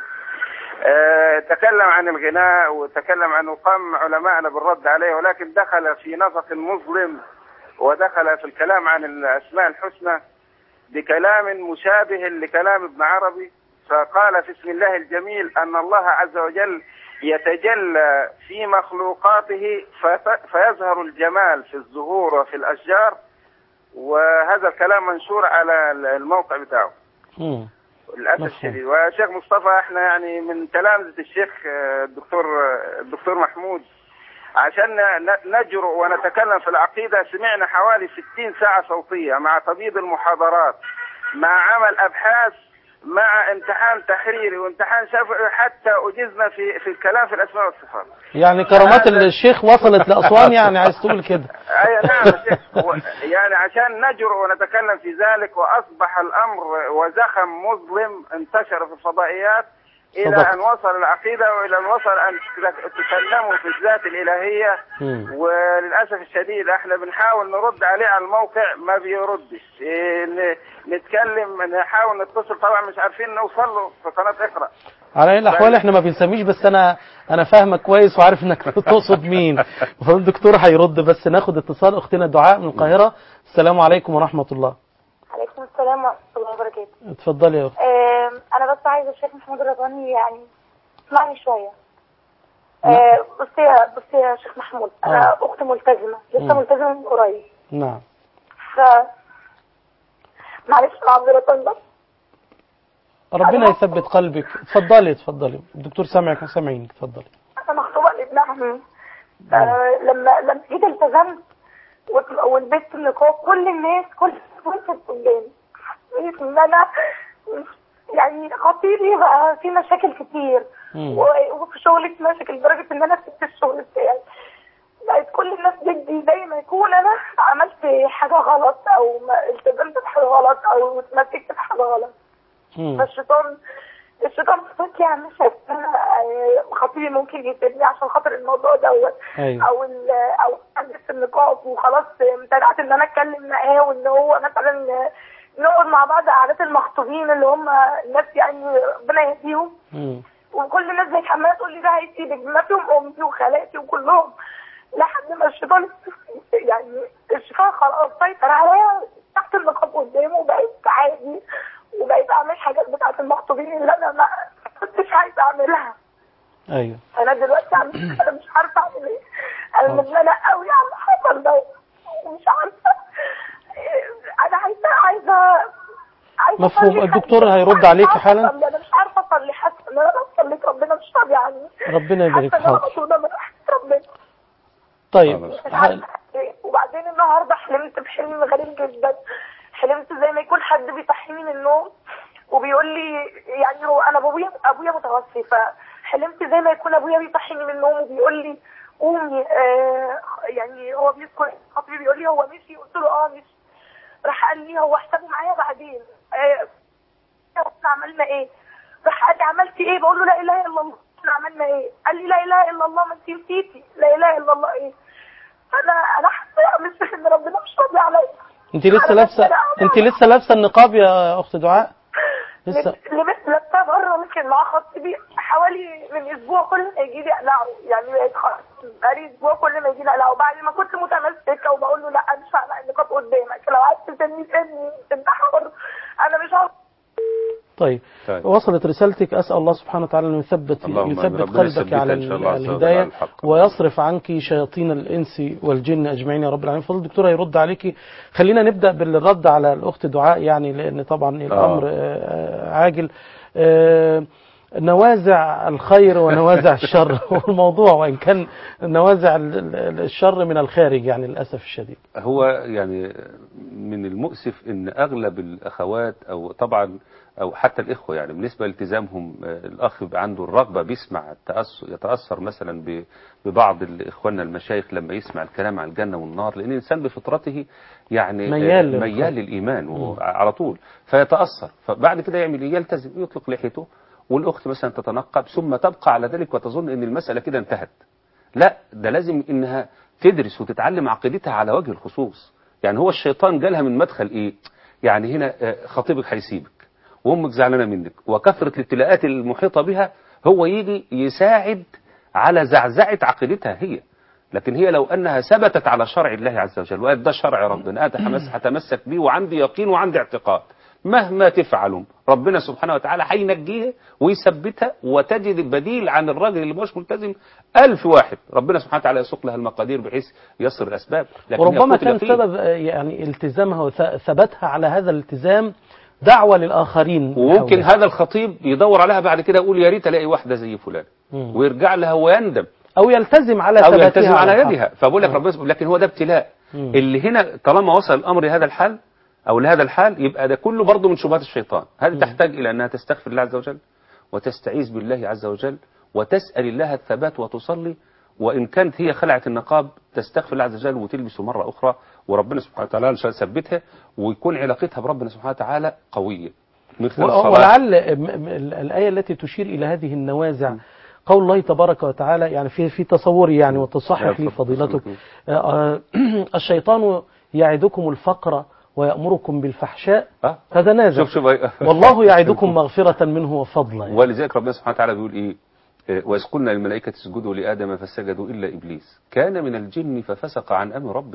آه، تكلم عن الغناء وتكلم عن وقام علماءنا بالرد عليه ولكن دخل في نفق مظلم ودخل في الكلام عن الاسماء الحسنى بكلام مشابه لكلام ابن عربي فقال في اسم الله الجميل أن الله عز وجل يتجلى في مخلوقاته فت- فيظهر الجمال في الزهور وفي الأشجار وهذا الكلام منشور على الموقع بتاعه مم. للاسف مفهوم. الشديد وشيخ مصطفى احنا يعني من تلامذه الشيخ آه، الدكتور آه، الدكتور محمود عشان ن- نجرؤ ونتكلم في العقيده سمعنا حوالي 60 ساعه صوتيه مع تبييض المحاضرات مع عمل ابحاث مع امتحان تحريري وامتحان شفوي حتى اجزنا في في الكلام في الاسماء والصفات. يعني كرامات هذا- الشيخ وصلت لاسوان يعني عايز تقول كده اي نعم يا شيخ هو- يعني عشان نجرؤ ونتكلم في ذلك واصبح الامر وزخم مظلم انتشر في الفضائيات الى صدقت. ان وصل العقيده والى ان وصل ان تكلموا في الذات الالهيه مم. وللاسف الشديد احنا بنحاول نرد عليه على الموقع ما بيردش إيه، ن- نتكلم نحاول نتصل طبعا مش عارفين نوصل له في قناه اقرا على اي الاحوال احنا ما بنسميش بس انا انا فاهمك كويس وعارف انك تقصد مين فالدكتور هيرد بس ناخد اتصال اختنا دعاء من القاهره السلام عليكم ورحمه الله وعليكم السلام ورحمة الله وبركاته اتفضلي يا اخت آم، أنا بس عايزة الشيخ محمود الرضواني يعني اسمعني شوية آه، بصي يا بصي يا شيخ محمود أنا آه. أخت ملتزمة لسه مم. ملتزمة من قريب نعم ف معلش أنا عبد الرحمن بس ربنا يثبت قلبك اتفضلي اتفضلي الدكتور سامعك وسامعينك اتفضلي أنا مخطوبة لابن عمي آه، لما لما جيت التزمت وت- ولبست النقاب كل الناس كل الناس وقفت قدامي حسيت ان انا يعني خطيري بقى في مشاكل كتير مم. و- وفي شغلي في مشاكل لدرجه ان انا سبت الشغل بتاعي بقت كل الناس ضدي زي ما يكون انا عملت حاجه غلط او ما التزمت بحاجه غلط او اتمسكت بحاجه غلط مم. فالشيطان الشيطان فات لي عن شايف انا آه، خطيبي ممكن يسيبني عشان خاطر الموضوع دوت أيوة. او ال او البس النقاب وخلاص امتنعت ان انا اتكلم معاه وان هو مثلا آه، نقعد مع بعض قعدات المخطوبين اللي هم الناس يعني ربنا يهديهم مم. وكل الناس بقت عماله تقول لي ده هيسيبك ما فيهم امي وخالاتي وكلهم لحد ما الشيطان يعني الشيطان خلاص سيطر عليا تحت النقاب قدامه وبقيت عادي وبقيت اعمل حاجات بتاعت المخطوبين اللي انا ما كنتش عايزه اعملها ايوه انا دلوقتي عم انا مش عارفه اعمل ايه انا مزنقه قوي على اللي حصل ده ومش عارفه انا عايزه عايزه عايزه مفهوم. أصلي الدكتور حاجة. هيرد مش عليكي عارفة حالا. أصلي. انا مش عارفه اصلي حاسه ان انا لو صليت ربنا مش راضي عني ربنا يبارك حاسه ان انا حاضر. مطلوبه من رحمه ربنا طيب مش ه- عارفه إيه. وبعدين النهارده حلمت بحلم غريب جدا حلمت زي ما يكون حد بيصحيني من النوم وبيقول لي يعني هو انا ابويا ابويا متوفي فحلمت زي ما يكون ابويا بيصحيني من النوم وبيقول لي قومي آه يعني هو بيذكر خطيبي بيقول لي هو مشي قلت له اه مشي راح قال لي هو حسابه معايا بعدين آه احنا عملنا ايه راح قال لي عملتي ايه بقول له لا اله الا الله احنا عملنا ايه قال لي لا اله الا الله ما انت نسيتي لا اله الا الله ايه انا انا حاسه يا مش ان ربنا مش راضي عليا انت لسه أنا لابسه بس- انت لسه لابسه النقاب يا اخت دعاء لسه لبست لبسها بره ممكن مع خطيبي حوالي من اسبوع كل ما يجي لي اقلعه يعني بقيت خلاص بقالي اسبوع كل ما يجي لي اقلعه بعد ما كنت متمسكه وبقول له لا مش هقلع النقاب قدامك لو عايز تسني سني انت حر انا مش عارفه طيب طيب. وصلت رسالتك اسال الله سبحانه وتعالى ان يثبت اللهم آمين. يثبت ربنا قلبك يثبتك على إن شاء الله عز وجل الهدايه على الحق. ويصرف عنك شياطين الانس والجن اجمعين يا رب العالمين فضل الدكتور هيرد عليكي خلينا نبدا بالرد على الاخت دعاء يعني لان طبعا الامر آه، عاجل آه، نوازع الخير ونوازع الشر والموضوع وان كان نوازع ال- ال- الشر من الخارج يعني للاسف الشديد هو يعني من المؤسف ان اغلب الاخوات او طبعا او حتى الاخوه يعني بالنسبه لالتزامهم آه، الاخ بيبقى عنده الرغبه بيسمع التأثر يتاثر مثلا ب- ببعض ال- اخواننا المشايخ لما يسمع الكلام عن الجنه والنار لان الانسان بفطرته يعني آه، ميال للخير. ميال للايمان وهو على طول فيتاثر فبعد كده يعمل ايه يلتزم يطلق لحيته والاخت مثلا تتنقب ثم تبقى على ذلك وتظن ان المساله كده انتهت لا ده لازم انها تدرس وتتعلم عقيدتها على وجه الخصوص يعني هو الشيطان جالها من مدخل ايه يعني هنا آه، خطيبك هيسيبك وامك زعلانه منك وكثره الابتلاءات المحيطه بها هو يجي يساعد على زعزعه عقيدتها هي لكن هي لو انها ثبتت على شرع الله عز وجل وقالت ده شرع ربنا اتحمس هتمسك بيه وعندي يقين وعندي اعتقاد مهما تفعلوا ربنا سبحانه وتعالى هينجيها ويثبتها وتجد البديل عن الراجل اللي مش ملتزم ألف واحد ربنا سبحانه وتعالى يسوق لها المقادير بحيث يسر الأسباب لكن هي وربما قتل كان فيه. سبب آه، يعني التزامها وثباتها على هذا الالتزام دعوة للآخرين وممكن حولها. هذا الخطيب يدور عليها بعد كده يقول يا ريت الاقي واحده زي فلان مم. ويرجع لها ويندم أو يلتزم على او ثباتها يلتزم على الحق. يدها فبقول لك ربنا سبحانه- لكن هو ده ابتلاء مم. اللي هنا طالما وصل الامر لهذا الحال او لهذا الحال يبقى ده كله برضه من شبهات الشيطان هذه تحتاج الى انها تستغفر الله عز وجل وتستعيذ بالله عز وجل وتسال الله الثبات وتصلي وان كانت هي خلعت النقاب تستغفر الله عز وجل وتلبسه مره اخرى وربنا سبحانه وتعالى ان شاء الله يثبتها ويكون علاقتها بربنا سبحانه وتعالى قويه من خلال و- الصلاه ولعل م- م- الآية التي تشير إلى هذه النوازع قول الله تبارك وتعالى يعني في في تصوري يعني وتصحح لي لا، فضيلتك تفضل. آه، الشيطان يعدكم الفقر ويأمركم بالفحشاء آه. فتنازع شوف شوف والله يعدكم مغفرة منه وفضلا يعني. ولذلك ربنا سبحانه وتعالى بيقول ايه إيه، وإذ قلنا للملائكة اسجدوا لآدم فسجدوا إلا إبليس كان من الجن ففسق عن أمر ربه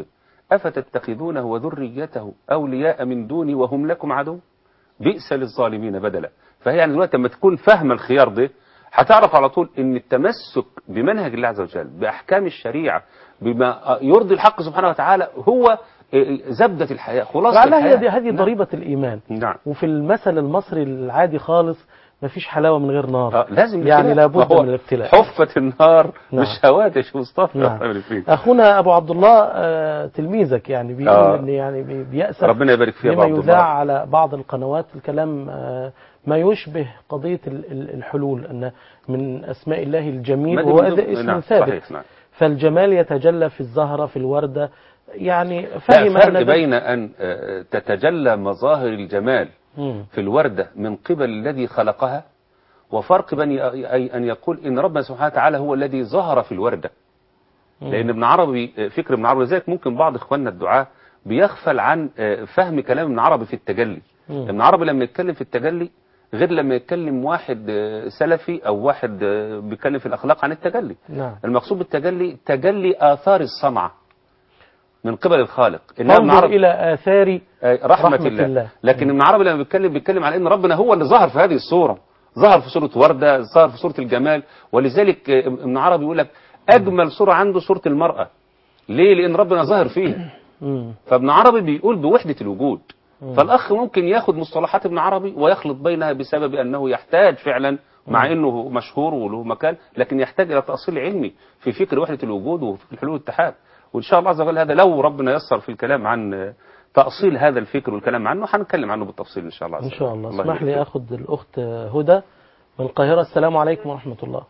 أفتتخذونه وذريته أولياء من دوني وهم لكم عدو بئس للظالمين بدلا فهي يعني دلوقتي لما تكون فاهمة الخيار ده هتعرف على طول ان التمسك بمنهج الله عز وجل باحكام الشريعه بما يرضي الحق سبحانه وتعالى هو زبده الحياه خلاصه لعلها الحياه هي دي هذه نعم. ضريبة الإيمان نعم وفي المثل المصري العادي خالص مفيش حلاوة من غير نار آه، لازم يعني الابتلاء. لابد فهو من الابتلاء حفة النار نعم. مش هوات يا شيخ مصطفى نعم. الله يبارك فيك. أخونا أبو عبد الله آه، تلميذك يعني بيقول آه. إن يعني بي- بيأسف ربنا يبارك فيه يا أبو لما عبد يذاع الله على بعض القنوات الكلام آه، ما يشبه قضية ال- ال- الحلول أن من أسماء الله الجميل ما دي وهو من ضمن- هذا اسم نعم، ثابت صحيح نعم فالجمال يتجلى في الزهرة في الوردة يعني لا فهم فرق أن ده- بين أن آه، تتجلى مظاهر الجمال مم. في الوردة من قبل الذي خلقها وفرق بين أي أن يقول إن ربنا سبحانه وتعالى هو الذي ظهر في الوردة لأن ابن عربي فكر ابن عربي لذلك ممكن بعض إخواننا الدعاة بيغفل عن آه، فهم كلام ابن عربي في التجلي مم. ابن عربي لما يتكلم في التجلي غير لما يتكلم واحد آه، سلفي أو واحد آه، بيتكلم في الأخلاق عن التجلي نعم المقصود بالتجلي تجلي آثار الصنعة من قبل الخالق إنما ابن انظر عربي إلى آثار آه، رحمة, رحمة الله. الله. لكن ابن عربي لما بيتكلم بيتكلم على ان ربنا هو اللي ظهر في هذه الصورة ظهر في صورة وردة ظهر في صورة الجمال ولذلك آه، ابن عربي يقول لك أجمل صورة عنده صورة المرأة ليه لأن ربنا ظاهر فيها مم. فابن عربي بيقول بوحدة الوجود فالأخ ممكن ياخد مصطلحات ابن عربي ويخلط بينها بسبب أنه يحتاج فعلا مع أنه مشهور وله مكان لكن يحتاج إلى تأصيل علمي في فكر وحدة الوجود وفي الحلول والاتحاد وإن شاء الله عز وجل هذا لو ربنا يسر في الكلام عن آه، تأصيل هذا الفكر والكلام عنه هنتكلم عنه بالتفصيل إن شاء الله عز إن وجل شاء الله اسمح يبارك لي فيك. أخذ الأخت هدى من القاهرة السلام عليكم ورحمة الله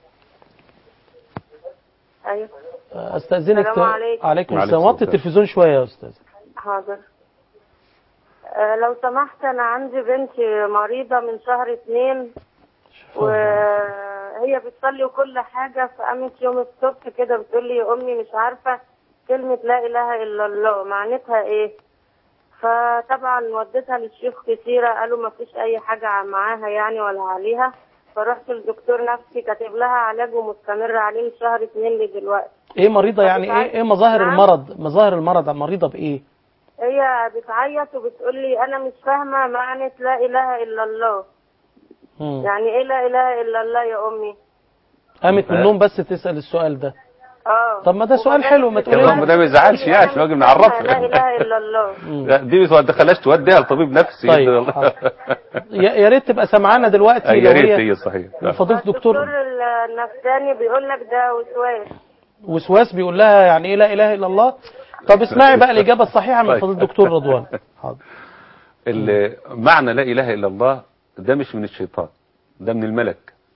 ايوه أستأذنك السلام عليكم. عليكم وعليكم السلام وطي السلام. التلفزيون شوية يا أستاذ حاضر آه، لو سمحت انا عندي بنتي مريضة من شهر اتنين وهي بتصلي وكل حاجة فقامت يوم الصبح كده بتقول لي يا امي مش عارفة كلمة لا اله الا الله معناتها ايه فطبعا وديتها للشيوخ كتيرة قالوا ما فيش اي حاجة معاها يعني ولا عليها فرحت للدكتور نفسي كاتب لها علاج ومستمر عليه من شهر اتنين لدلوقتي إيه مريضة يعني إيه إيه مظاهر نعم. المرض مظاهر المرض مريضة بإيه هي بتعيط وبتقول لي انا مش فاهمه معنى لا اله الا الله مم. يعني ايه لا اله الا الله يا امي قامت من النوم بس تسأل السؤال ده اه طب ما ده سؤال حلو ما يا تقولي رب ده ما يزعلش يعني مش واجب لا نعرفها اله الا الله لا دي ما تخليهاش توديها لطبيب نفسي طيب، والله. حاضر. يا يا ريت تبقى سمعانا دلوقتي أي لو يا ريت هي هي صحيح نعم. فضيلة الدكتور دكتور النفساني بيقول لك ده وسواس وسواس بيقول لها يعني ايه لا اله الا الله طب اسمعي بقى الاجابه الصحيحه من طيب. فضيله الدكتور رضوان حاضر ال- معنى لا إله إلا الله ده مش من الشيطان ده من الملك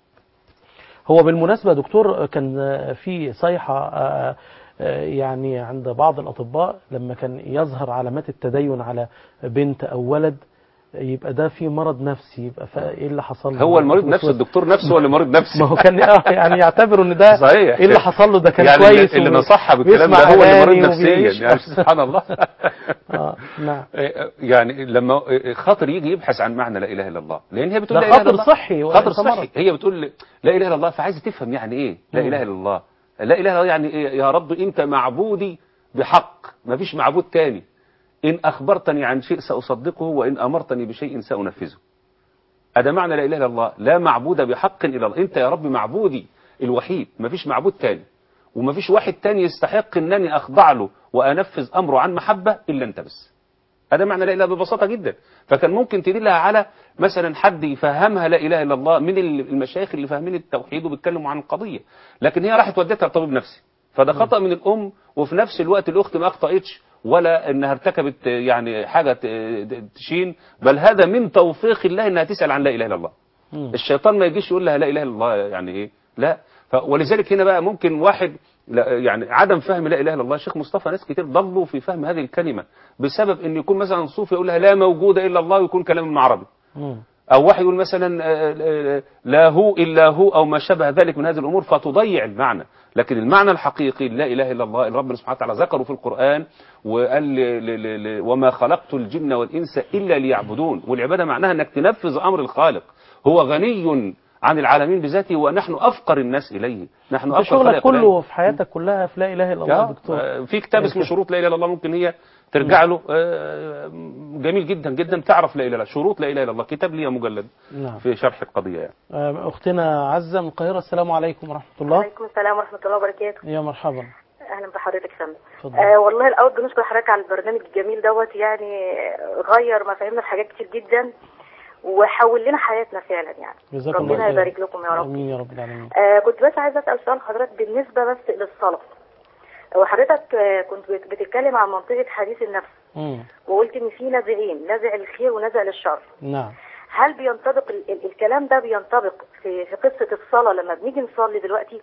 هو بالمناسبه يا دكتور كان في صيحه آه، آه، يعني عند بعض الاطباء لما كان يظهر علامات التدين على بنت او ولد يبقى ده في مرض نفسي يبقى فا- ايه اللي حصل له؟ هو المريض نفسه وسواس. الدكتور نفسه ولا مريض نفسي ما هو كان اه يعني يعتبروا ان ده صحيح ايه اللي حصل له ده كان يعني كويس اللي وبي- نصحها بالكلام ده بيسمع هو اللي أغاني مريض نفسيا وبيعيش. يعني سبحان الله اه نعم يعني لما خاطر يجي يبحث عن معنى لا اله الا الله لان هي بتقول ده لا اله الا خاطر الله صحي خاطر وليس مرض. صحي هي بتقول لا اله الا الله فعايزه تفهم يعني ايه لا مم. اله الا الله لا اله الا الله يعني إيه؟ يا رب انت معبودي بحق ما فيش معبود تاني ان اخبرتني عن شيء ساصدقه وان امرتني بشيء سانفذه هذا معنى لا اله الا الله لا معبود بحق الا الله انت يا رب معبودي الوحيد ما فيش معبود تاني وما فيش واحد تاني يستحق انني اخضع له وانفذ امره عن محبه الا انت بس هذا معنى لا اله ببساطه جدا فكان ممكن تدلها على مثلا حد يفهمها لا اله الا الله من المشايخ اللي فاهمين التوحيد وبيتكلموا عن القضيه لكن هي راحت ودتها لطبيب نفسي فده خطا من الام وفي نفس الوقت الاخت ما اخطاتش ولا انها ارتكبت يعني حاجه ت- تشين بل هذا من توفيق الله انها تسال عن لا اله الا الله مم. الشيطان ما يجيش يقول لها لا اله الا الله يعني ايه لا ف ولذلك هنا بقى ممكن واحد لا يعني عدم فهم لا اله الا الله شيخ مصطفى ناس كتير ضلوا في فهم هذه الكلمه بسبب ان يكون مثلا صوفي يقول لها لا موجود الا الله ويكون كلام ابن عربي مم. او واحد يقول مثلا آه، آه، لا هو الا هو او ما شابه ذلك من هذه الامور فتضيع المعنى لكن المعنى الحقيقي لا اله الا الله اللي ربنا سبحانه وتعالى ذكره في القران وقال ل- ل- ل- ل- وما خلقت الجن والانس الا ليعبدون والعباده معناها انك تنفذ امر الخالق هو غني عن العالمين بذاته ونحن افقر الناس اليه نحن انت افقر شغلك الخلائق إليه. كله في حياتك كلها في لا اله الا الله يا آه، دكتور آه، في كتاب اسمه شروط لا اله الا الله ممكن هي ترجع له آه، جميل جدا جدا تعرف لا اله الا الله شروط لا اله الا الله كتاب لي مجلد نعم في شرح القضيه يعني آه، اختنا عزه من القاهره السلام عليكم ورحمه الله وعليكم السلام ورحمة الله وبركاته يا مرحبا أهلا بحضرتك يا فندم اتفضل. آه والله الأول بنشكر حضرتك على البرنامج الجميل دوت يعني غير مفاهيمنا في حاجات كتير جدا وحول لنا حياتنا فعلا يعني جزاكم الله ربنا خير. يبارك لكم يا رب امين يا رب العالمين آه كنت بس عايزة أسأل سؤال حضرتك بالنسبة بس للصلاة وحضرتك آه كنت بت- بتتكلم عن منطقة حديث النفس مم. وقلت إن في نزعين نزع الخير ونزع للشر نعم هل بينطبق ال ال الكلام ده بينطبق في, في قصة الصلاة لما بنيجي نصلي دلوقتي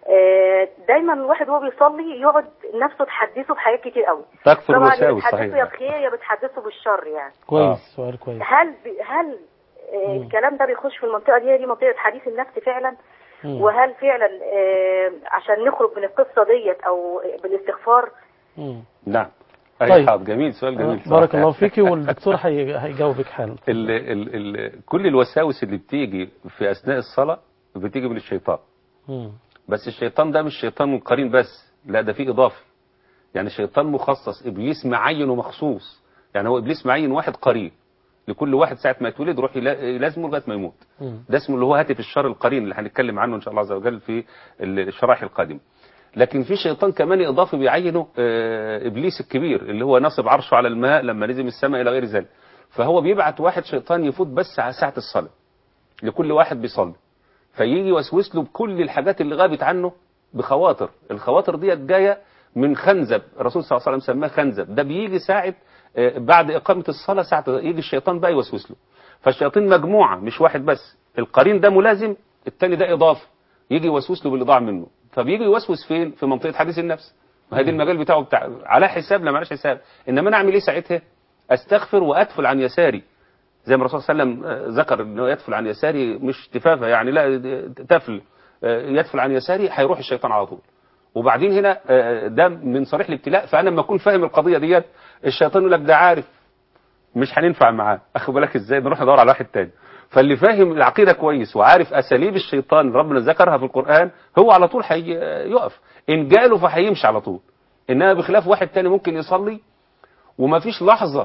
آه، دايما الواحد وهو بيصلي يقعد نفسه تحدثه بحاجات كتير قوي تكفر طبعا يا الوساوس بتحدثه يا صحيح بخير يا بتحدثه بالشر يعني كويس آه. سؤال كويس هل بي هل آه، الكلام ده بيخش في المنطقة دي هي دي منطقة حديث النفس فعلا مم. وهل فعلا آه، عشان نخرج من القصة ديت او بالاستغفار مم. نعم طيب. اي حاضر جميل سؤال جميل آه، بارك صراحة. الله فيك والدكتور هي- هيجاوبك حالا ال ال ال كل الوساوس اللي بتيجي في اثناء الصلاه بتيجي من الشيطان مم. بس الشيطان ده مش شيطان قرين بس لا ده فيه اضافي يعني شيطان مخصص ابليس معينه مخصوص يعني هو ابليس معين واحد قرين لكل واحد ساعه ما يتولد يروح يلا- يلازمه لغايه ما يموت مم. ده اسمه اللي هو هاتف الشر القرين اللي هنتكلم عنه ان شاء الله عز وجل في ال- الشرائح القادمه لكن في شيطان كمان اضافي بيعينه آه، ابليس الكبير اللي هو نصب عرشه على الماء لما نزل من السماء الى غير ذلك فهو بيبعت واحد شيطان يفوت بس على ساعه الصلاه لكل واحد بيصلي فيجي يوسوس له بكل الحاجات اللي غابت عنه بخواطر الخواطر ديت جايه من خنزب الرسول صلى الله عليه وسلم سماه خنزب ده بيجي ساعه آه، بعد اقامه الصلاه ساعه يجي الشيطان بقى يوسوس له فالشياطين مجموعه مش واحد بس القرين ده ملازم التاني ده اضافه يجي يوسوس له باللي ضاع منه فبيجي يوسوس فين في منطقه حديث النفس وهذه المجال بتاعه بتاع على حساب لا معلش حساب انما انا اعمل ايه ساعتها استغفر وادفل عن يساري زي ما الرسول صلى الله عليه وسلم آه، ذكر انه يدفل عن يساري مش تفافه يعني لا تفل آه، يدفل عن يساري هيروح الشيطان على طول وبعدين هنا آه، ده من صريح الابتلاء فانا لما اكون فاهم القضيه ديت الشيطان يقول لك ده عارف مش هننفع معاه اخد بالك ازاي نروح ندور على واحد تاني فاللي فاهم العقيده كويس وعارف اساليب الشيطان ربنا ذكرها في القران هو على طول هيقف ان جاله فهيمشي على طول انما بخلاف واحد تاني ممكن يصلي وما فيش لحظه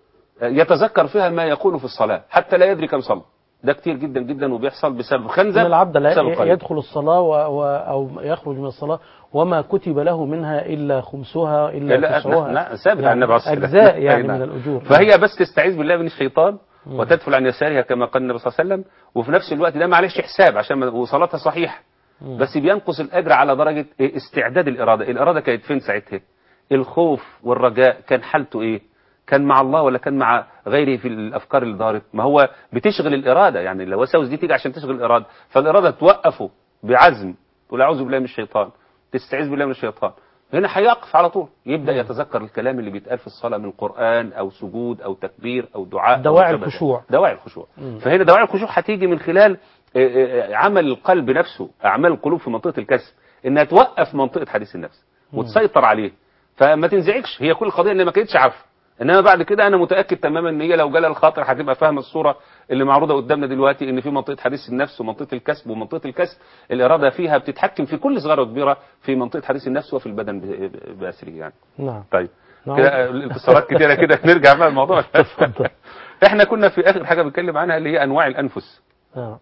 يتذكر فيها ما يقول في الصلاه حتى لا يدري كم صلى ده كتير جدا جدا وبيحصل بسبب خنزب ان العبد بسبب لا قليل. يدخل الصلاه و... و... او يخرج من الصلاه وما كتب له منها الا خمسها الا لا تسعها لا ثابت عن يعني النبي عليه الصلاة والسلام. اجزاء يعني أي نعم. من الاجور فهي بس تستعيذ بالله من الشيطان وتدفل عن يسارها كما قال النبي صلى الله عليه وسلم وفي نفس الوقت ده معلش حساب عشان ما- وصلاتها صحيحه بس بينقص الاجر على درجه إيه؟ استعداد الاراده الاراده كانت فين ساعتها الخوف والرجاء كان حالته ايه كان مع الله ولا كان مع غيره في الافكار اللي دارت ما هو بتشغل الاراده يعني الوساوس دي تيجي عشان تشغل الاراده فالاراده توقفه بعزم تقول اعوذ بالله من الشيطان تستعيذ بالله من الشيطان هنا هيقف على طول يبدا يتذكر الكلام اللي بيتقال في الصلاه من قران او سجود او تكبير او دعاء أو دواعي ما شابه الخشوع. ذلك. دواعي الخشوع فهنا دواعي الخشوع هتيجي من خلال آه، آه، عمل القلب نفسه اعمال القلوب في منطقه الكسب انها توقف منطقه حديث النفس وتسيطر عليه فما تنزعجش هي كل القضيه ان ما كانتش عارفه انما بعد كده انا متاكد تماما ان هي لو جالها الخاطر هتبقى فاهمه الصوره اللي معروضه قدامنا دلوقتي ان في منطقه حديث النفس ومنطقه الكسب ومنطقه الكسب الاراده فيها بتتحكم في كل صغيره وكبيره في منطقه حديث النفس وفي البدن ب- ب- باسره يعني نعم طيب نعم. كده الاتصالات كتيره كده نرجع بقى الموضوع اتفضل. احنا كنا في اخر حاجه بنتكلم عنها اللي هي انواع الانفس آه.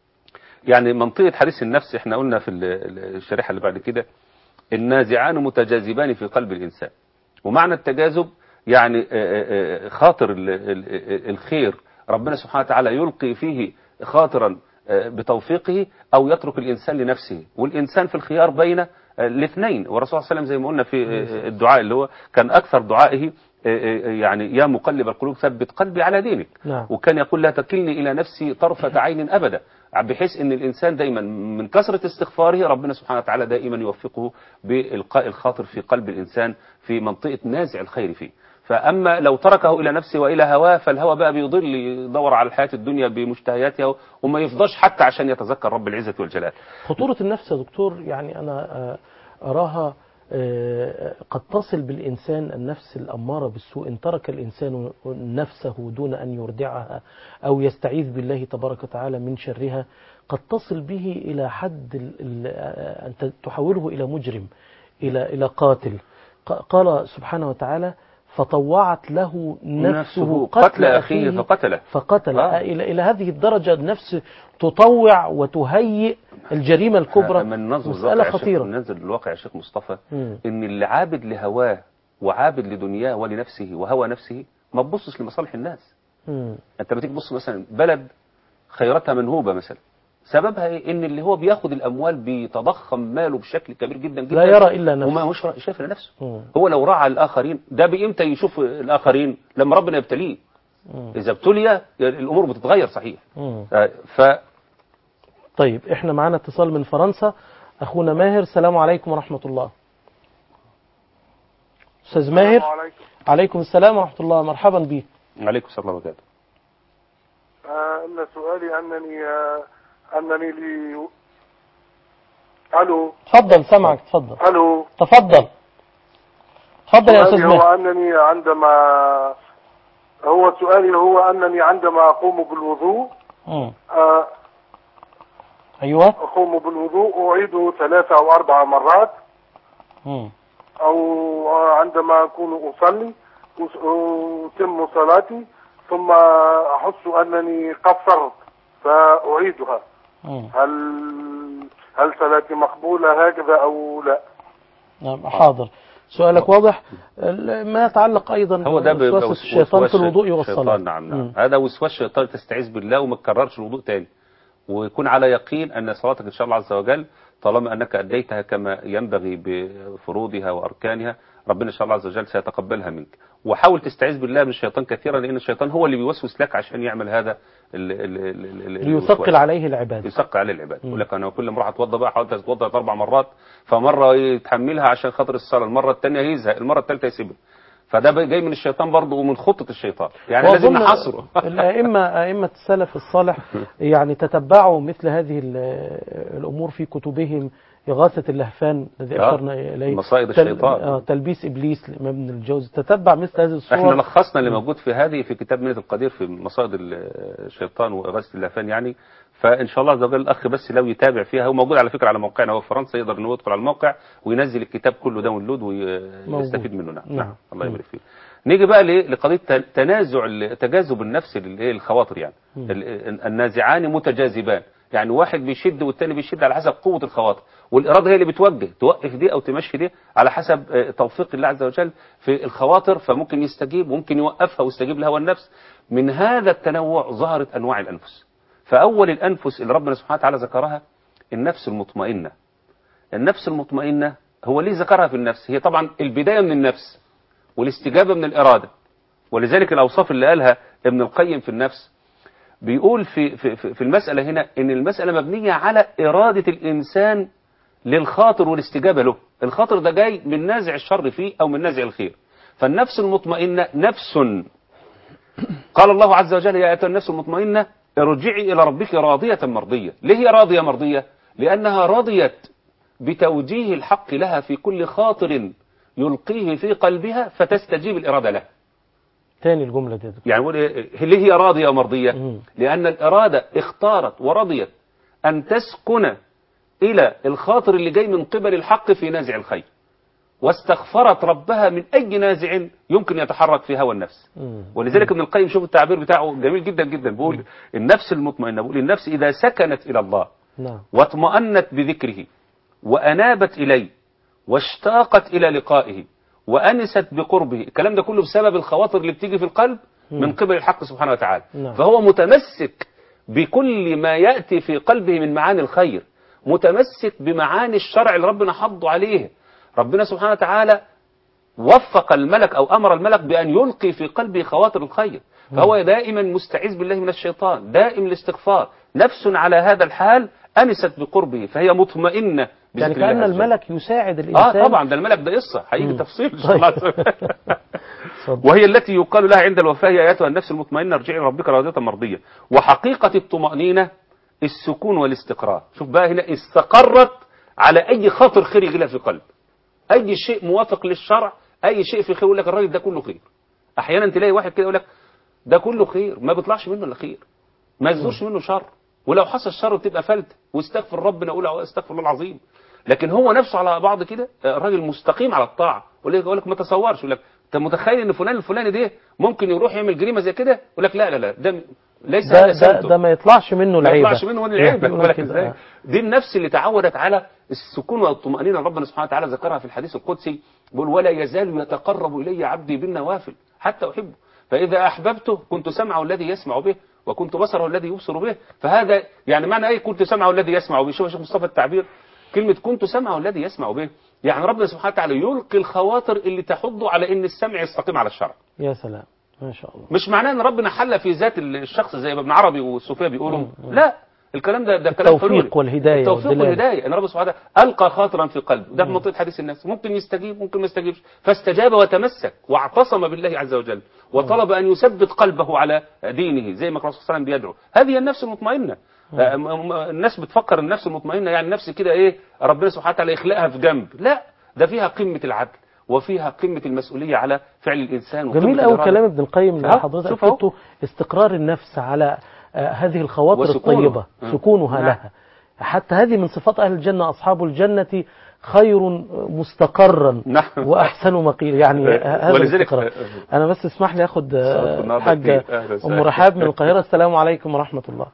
يعني منطقة حديث النفس احنا قلنا في ال- ال- الشريحة اللي بعد كده النازعان متجاذبان في قلب الإنسان ومعنى التجاذب يعني آه، آه، آه، خاطر ال- ال- الخير ربنا سبحانه وتعالى يلقي فيه خاطرا آه، بتوفيقه أو يترك الإنسان لنفسه والإنسان في الخيار بين آه، الاثنين والرسول صلى الله عليه وسلم زي ما قلنا في آه، الدعاء اللي هو كان أكثر دعائه آه، آه، يعني يا مقلب القلوب ثبت قلبي على دينك نعم. وكان يقول لا تكلني إلى نفسي طرفة عين أبدا بحيث أن الإنسان دايما من كثرة استغفاره ربنا سبحانه وتعالى دائما يوفقه بإلقاء الخاطر في قلب الإنسان في منطقة نازع الخير فيه فأما لو تركه إلى نفسه وإلى هواه فالهوى بقى بيضل يدور على الحياة الدنيا بمشتهياتها وما يفضاش حتى عشان يتذكر رب العزة والجلال خطورة النفس يا دكتور يعني أنا آه، أراها آه، قد تصل بالإنسان النفس الأمارة بالسوء إن ترك الإنسان نفسه دون أن يردعها أو يستعيذ بالله تبارك وتعالى من شرها قد تصل به إلى حد ال- ال- آه، أن تحوله إلى مجرم إلى إلى قاتل ق- قال سبحانه وتعالى فطوعت له نفسه قتل أخيه فقتله فقتل آه. آه. إلى إلى هذه الدرجة النفس تطوع وتهيئ الجريمة الكبرى أما النظر مسألة الواقع يا شيخ- خطيرة ننزل الواقع يا شيخ مصطفى مم. ان اللي عابد لهواه وعابد لدنياه ولنفسه وهوى نفسه ما تبصش لمصالح الناس مم. انت بتيجي تبص مثلا بلد خيراتها منهوبه مثلا سببها ايه ان اللي هو بياخد الاموال بيتضخم ماله بشكل كبير جدا جدا لا يرى إلا نفسه. وما هوش رأي- شايف لنفسه مم. هو لو راعى الاخرين ده بامتى يشوف الاخرين لما ربنا يبتليه مم. اذا ابتلي الامور بتتغير صحيح مم. آه، ف طيب احنا معانا اتصال من فرنسا اخونا ماهر السلام عليكم ورحمة الله استاذ ماهر عليكم عليكم السلام ورحمة الله مرحبا بك عليكم السلام ورحمه الله وبركاته آه ان سؤالي انني آه انني لي الو تفضل سمعك تفضل الو تفضل تفضل يا استاذ سؤالي هو ماهر انني عندما هو سؤالي هو انني عندما اقوم بالوضوء مم. آه ايوه اقوم بالوضوء اعيده ثلاثة او اربع مرات مم. او آه، عندما اكون اصلي أس- اتم صلاتي ثم احس انني قصرت فاعيدها مم. هل هل صلاتي مقبولة هكذا أو لا نعم حاضر سؤالك واضح ال- ما يتعلق ايضا هو ده بيبقى بوسوسة وس- الشيطان في وسواس الوضوء الشيطان، والصلاة نعم نعم مم. هذا وسواس الشيطان تستعيذ بالله وما تكررش الوضوء تاني ويكون على يقين ان صلاتك ان شاء الله عز وجل طالما انك اديتها كما ينبغي بفروضها واركانها ربنا ان شاء الله عز وجل سيتقبلها منك وحاول تستعيذ بالله من الشيطان كثيرا لان الشيطان هو اللي بيوسوس لك عشان يعمل هذا ال ال ال ال ال ليثقل الوسواس. عليه العباد يثقل عليه العباد يقول لك انا كل ما اروح اتوضى بقى حاولت اتوضى اربع مرات فمره يتحملها عشان خاطر الصلاه المره الثانيه يزهق المره الثالثه يسيبها فده بقى جاي من الشيطان برضه ومن خطه الشيطان يعني لازم وأظن نحصره الأئمة أئمة السلف الصالح يعني تتبعوا مثل هذه ال- الأمور في كتبهم إغاثة اللهفان الذي آه، أشرنا إليه مصائد تل- الشيطان. آه، تلبيس إبليس لإمام ابن الجوزي تتبع مثل هذه الصور احنا لخصنا اللي موجود في هذه في كتاب منة القدير في مصائد ال- الشيطان واغاثه اللافان يعني فان شاء الله عز وجل الاخ بس لو يتابع فيها هو موجود على فكره على موقعنا هو في فرنسا يقدر ان هو يدخل على الموقع وينزل الكتاب كله داونلود ويستفيد منه نعم, نعم. الله يبارك فيه نيجي بقى ليه لقضيه تن- تنازع ال- تجاذب النفس للايه الخواطر يعني ال- النازعان متجاذبان يعني واحد بيشد والتاني بيشد على حسب قوه الخواطر والاراده هي اللي بتوجه توقف دي او تمشي دي على حسب آه، توفيق الله عز وجل في الخواطر فممكن يستجيب وممكن يوقفها ويستجيب لهوى النفس من هذا التنوع ظهرت انواع الانفس فاول الانفس اللي ربنا سبحانه وتعالى ذكرها النفس المطمئنه النفس المطمئنه هو ليه ذكرها في النفس هي طبعا البدايه من النفس والاستجابه من الاراده ولذلك الاوصاف اللي قالها ابن القيم في النفس بيقول في في في في المسألة هنا إن المسألة مبنية على إرادة الإنسان للخاطر والاستجابة له الخاطر ده جاي من نازع الشر فيه أو من نازع الخير فالنفس المطمئنة نفس قال الله عز وجل يا أيتها النفس المطمئنة ارجعي إلى ربك راضية مرضية ليه هي راضية مرضية لأنها رضيت بتوجيه الحق لها في كل خاطر يلقيه في قلبها فتستجيب الإرادة له تاني الجملة دي يا دكتور. يعني يقول إيه ليه هي راضية ومرضية مم. لأن الإرادة اختارت ورضيت أن تسكن إلى الخاطر اللي جاي من قبل الحق في نازع الخير واستغفرت ربها من أي نازع يمكن يتحرك في هوى النفس مم. ولذلك ابن القيم شوف التعبير بتاعه جميل جدا جدا بيقول النفس المطمئنة بيقول النفس إذا سكنت إلى الله نعم واطمأنت بذكره وأنابت إليه واشتاقت إلى لقائه وأنست بقربه الكلام ده كله بسبب الخواطر اللي بتيجي في القلب من قبل الحق سبحانه وتعالى نعم. فهو متمسك بكل ما يأتي في قلبه من معاني الخير متمسك بمعاني الشرع اللي ربنا حضه عليه ربنا سبحانه وتعالى وفق الملك أو أمر الملك بأن يلقي في قلبه خواطر الخير فهو دائما مستعيذ بالله من الشيطان دائم الاستغفار نفس على هذا الحال أنست بقربه فهي مطمئنة بذكر يعني الله كأن عز وجل. الملك يساعد اه الإنسان طبعا ده الملك ده قصه هيجي مم. تفصيل ان شاء الله عز وجل. اتفضل. وهي التي يقال لها عند الوفاه يا ايتها النفس المطمئنه ارجعي لربك راضيه مرضيه وحقيقه الطمانينه السكون والاستقرار شوف بقى هنا استقرت على اي خاطر خير يجي لها في قلب اي شيء موافق للشرع اي شيء في خير يقول لك الراجل ده كله خير احيانا تلاقي واحد كده يقول لك ده كله خير ما بيطلعش منه الا خير ما يصدرش منه شر ولو حصل شر بتبقى فلت واستغفر ربنا اقول استغفر الله العظيم لكن هو نفسه على بعض كده آه، راجل مستقيم على الطاعه يقول لك يقول لك ما تصورش يقول لك انت متخيل ان فلان الفلاني ده ممكن يروح يعمل جريمه زي كده يقول لك لا لا لا ده م- ليس ده, هذا ده, سمته. ده ما يطلعش منه ما العيبة يطلعش منه ولا العيب يقولوا بالك كده، ازاي آه. دي النفس اللي تعودت على السكون والطمأنينة ربنا سبحانه وتعالى ذكرها في الحديث القدسي بيقول ولا يزال يتقرب إلي عبدي بالنوافل حتى أحبه فإذا أحببته كنت سمعه الذي يسمع به وكنت بصره الذي يبصر به فهذا يعني معنى ايه كنت سمعه الذي يسمع به شوف يا شيخ مصطفى التعبير كلمة كنت سمعه الذي يسمع به يعني ربنا سبحانه وتعالى يلقي الخواطر اللي تحض على ان السمع يستقيم على الشرع يا سلام ما شاء الله مش معناه ان ربنا حل في ذات الشخص زي ما ابن عربي والصوفيه بيقولوا لا الكلام ده ده كلام التوفيق حلولي. والهداية التوفيق والدلالة. والهدايه ان ربنا سبحانه وتعالى القى خاطرا في قلبه ده في منطقه حديث الناس ممكن يستجيب ممكن ما يستجيبش فاستجاب وتمسك واعتصم بالله عز وجل وطلب ان يثبت قلبه على دينه زي ما الرسول صلى الله عليه وسلم بيدعو هذه النفس المطمئنه آه، م- م- الناس بتفكر النفس المطمئنه يعني نفس كده ايه ربنا سبحانه وتعالى يخلقها في جنب لا ده فيها قمه العدل وفيها قمه المسؤوليه على فعل الانسان وقمة جميل قوي الإرادة. كلام ابن القيم اللي أهو، حضرتك شوف أهو. قلته استقرار النفس على آه، هذه الخواطر وسكونه. الطيبة مم. سكونها نعم. لها حتى هذه من صفات أهل الجنة أصحاب الجنة خير مستقرا نعم. وأحسن مقيل يعني هذا ولذلك- الاستقرار أنا بس اسمح لي أخد آه، صوت النهاردة حاجة كتير. أهلا وسهلا. أم رحاب من القاهرة السلام عليكم ورحمة الله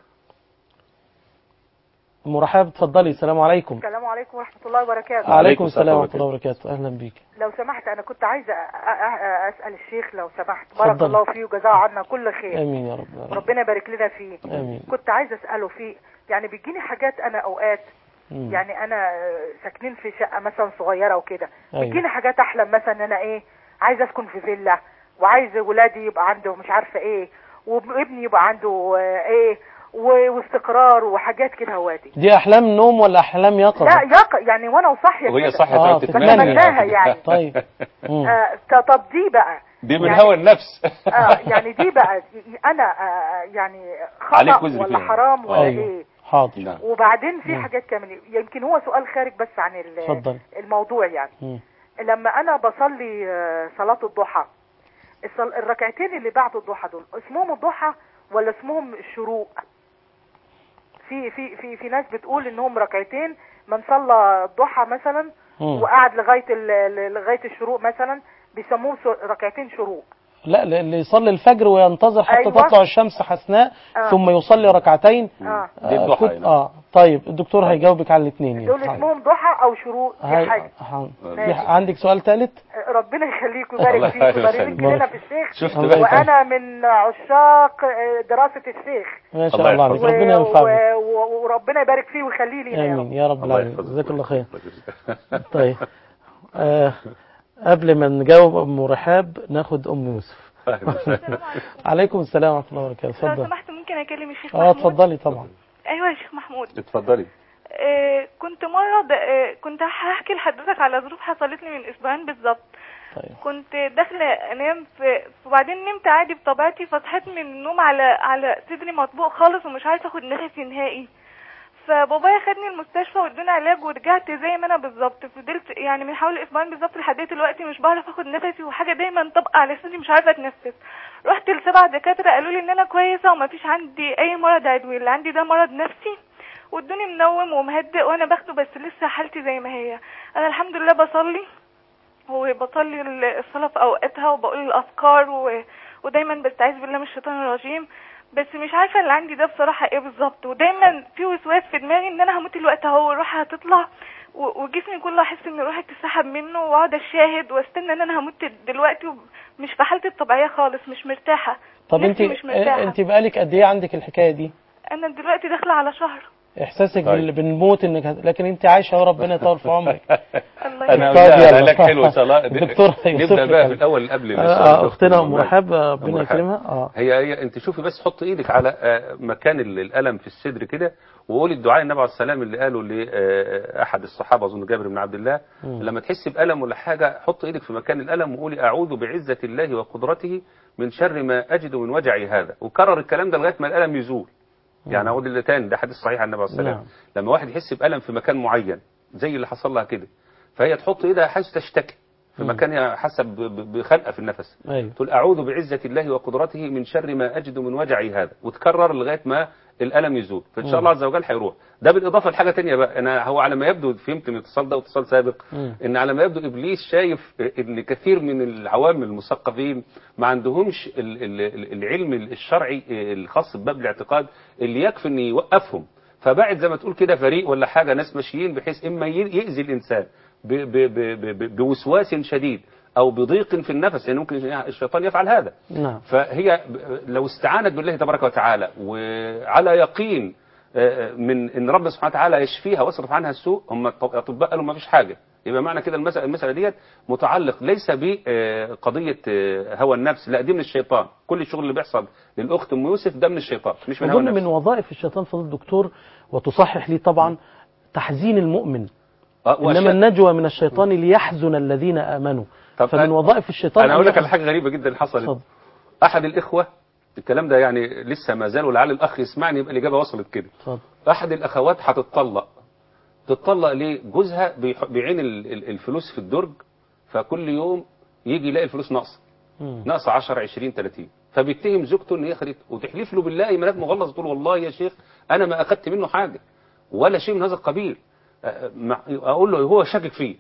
أم رحاب اتفضلي السلام عليكم السلام عليكم ورحمة الله وبركاته عليكم السلام السلام ورحمة الله وبركاته أهلا بيك لو سمحت أنا كنت عايزة أ- أ- أسأل الشيخ لو سمحت بارك اتفضل. الله فيه وجزاه عنا كل خير آمين يا رب ربنا يبارك لنا فيه آمين كنت عايزة أسأله فيه يعني بيجيني حاجات أنا أوقات مم. يعني أنا آه، ساكنين في شقة مثلا صغيرة وكده أيوة. بيجيني حاجات أحلم مثلا إن أنا إيه عايزة أسكن في فيلا وعايز ولادي يبقى عنده مش عارفة إيه وابني يبقى عنده آه، إيه و- واستقرار وحاجات كده هواتي دي أحلام نوم ولا أحلام يقظة لا يق يعني وانا وصاحيه وهي كده صح آه، بتمناها يعني. طيب مم. آه ط- طب دي بقى دي من يعني- هوى النفس آه يعني دي بقى دي- انا آه يعني عليك خطأ وزر ولا فيها. حرام ولا أيوة. ايه حاضر نعم. وبعدين في مم. حاجات كمان يمكن هو سؤال خارج بس عن ال- اتفضل. الموضوع يعني مم. لما انا بصلي آه، صلاة الضحى الصل- الركعتين اللي بعد الضحى دول اسمهم الضحى ولا اسمهم الشروق في في في في ناس بتقول انهم ركعتين من صلى الضحى مثلا مم. وقعد لغايه ال- ال- لغايه الشروق مثلا بيسموه س- ركعتين شروق لا ل- اللي يصلي الفجر وينتظر حتى أيوة. تطلع الشمس حسناء آه. ثم يصلي ركعتين اه دي آه، الضحى كنت- هنا. اه طيب الدكتور هيجاوبك على الاثنين دول اسمهم ضحى او شروق دي هاي حاجه ح- ماشي. في- عندك سؤال ثالث ربنا يخليك الله ويبارك فيك يخليك. ويبارك لنا في الشيخ شفت الله بقى وانا من عشاق آه، دراسه الشيخ ما شاء الله الله عليك يحفظك. ربنا و- ينفعك و- و- وربنا يبارك فيه ويخليه لينا يا امين رب يا رب الله العالمين يحفظك. جزاك الله خير الله يجزاك. طيب آه قبل ما نجاوب ام رحاب ناخد ام يوسف أهلا وسهلا. عليكم السلام ورحمه الله وبركاته لو اتفضل سمحت ممكن اكلم الشيخ اه محمود اتفضلي طبعا ايوه يا شيخ محمود اتفضلي آه كنت مره ب... آه كنت هحكي لحضرتك على ظروف حصلت لي من اسبوعين بالظبط طيب كنت داخله انام في وبعدين نمت عادي بطبيعتي فصحيت من النوم على على صدري مطبوق خالص ومش عارفه اخد نفسي نهائي فبابايا خدني المستشفى وادوني علاج ورجعت زي ما انا بالظبط فضلت يعني من حوالي اسبوعين بالظبط لحد دلوقتي مش بعرف اخد نفسي وحاجه دايما طبقه على صدري مش عارفه اتنفس رحت لسبع دكاتره قالوا لي ان انا كويسه ومفيش عندي اي مرض عضوي اللي عندي ده مرض نفسي وادوني منوم ومهدئ وانا باخده بس لسه حالتي زي ما هي انا الحمد لله بصلي وبصلي الصلاة في أوقاتها وبقول الأذكار و... ودايما بستعيذ بالله من الشيطان الرجيم بس مش عارفة اللي عندي ده بصراحة ايه بالظبط ودايما في وسواس في دماغي ان انا هموت الوقت اهو روحي هتطلع و... وجسمي كله احس ان روحي بتسحب منه واقعد اشاهد واستنى ان انا هموت دلوقتي ومش في حالتي الطبيعية خالص مش مرتاحة طب انت نفسي مش مرتاحة انت بقالك قد ايه عندك الحكايه دي انا دلوقتي داخلة على شهر احساسك طيب. بال- بالموت انك هت- لكن انت عايشه اهو ربنا يطول في عمرك الله انا طيب أقول لها يلا. علاج حلو ان شاء الله الدكتور هيوصف نبدا لك بقى عليه. في الاول قبل آه، السؤال. اختنا ام رحاب أم ربنا رحاب. يكرمها اه هي هي انت شوفي بس حط ايدك على آه، مكان ال- الالم في الصدر كده وقولي الدعاء النبي عليه السلام اللي قاله لاحد الصحابه اظن جابر بن عبد الله مم. لما تحس بالم ولا حاجه حط ايدك في مكان الالم وقولي اعوذ بعزه الله وقدرته من شر ما اجد من وجعي هذا وكرر الكلام ده لغايه ما الالم يزول يعني اقول اللي تاني ده حديث صحيح عن النبي عليه السلام نعم. لما واحد يحس بالم في مكان معين زي اللي حصل لها كده فهي تحط ايدها حيث تشتكي في مم. مكان هي حسب ب- ب- بخنقه في النفس ايوه تقول أعوذ بعزة الله وقدرته من شر ما أجد من وجعي هذا وتكرر لغاية ما الألم يزول فإن مم. شاء الله عز وجل هيروح ده بالإضافة لحاجة تانية بقى أنا هو على ما يبدو فهمت من الاتصال ده واتصال سابق مم. إن على ما يبدو إبليس شايف إن كثير من العوام المثقفين ما عندهمش ال- ال- ال- العلم الشرعي الخاص بباب الاعتقاد اللي يكفي إن يوقفهم فبعد زي ما تقول كده فريق ولا حاجة ناس ماشيين بحيث إما ي- يأذي الإنسان ب- ب- ب- ب- بوسواس شديد أو بضيق في النفس يعني ممكن الشيطان يفعل هذا نعم فهي لو استعانت بالله تبارك وتعالى وعلى يقين آه، من ان رب سبحانه وتعالى يشفيها ويصرف عنها السوء هم الاطباء قالوا ما فيش حاجه يبقى معنى كده المساله المساله ديت متعلق ليس بقضيه هوى النفس لا دي من الشيطان كل الشغل اللي بيحصل للاخت ام يوسف ده من الشيطان مش من هوى أظن النفس من وظائف الشيطان فضل الدكتور وتصحح لي طبعا تحزين المؤمن آه، وأشياء- إنما النجوى من الشيطان ليحزن الذين آمنوا طب فمن أنا- وظائف الشيطان انا أن اقول لك على يحزن- حاجه غريبه جدا حصلت اتفضل. احد الاخوه الكلام ده يعني لسه ما زال ولعل الاخ يسمعني يبقى الاجابه وصلت كده اتفضل. احد الاخوات هتتطلق تتطلق ليه جوزها بيح- بيعين ال- ال- الفلوس في الدرج فكل يوم يجي يلاقي الفلوس ناقصه مم. ناقصه 10 20 30 فبيتهم زوجته ان هي خدت وتحلف له بالله ايمانات مغلظه تقول والله يا شيخ انا ما اخدت منه حاجه ولا شيء من هذا القبيل أ- مع- اقول له هو شاكك فيه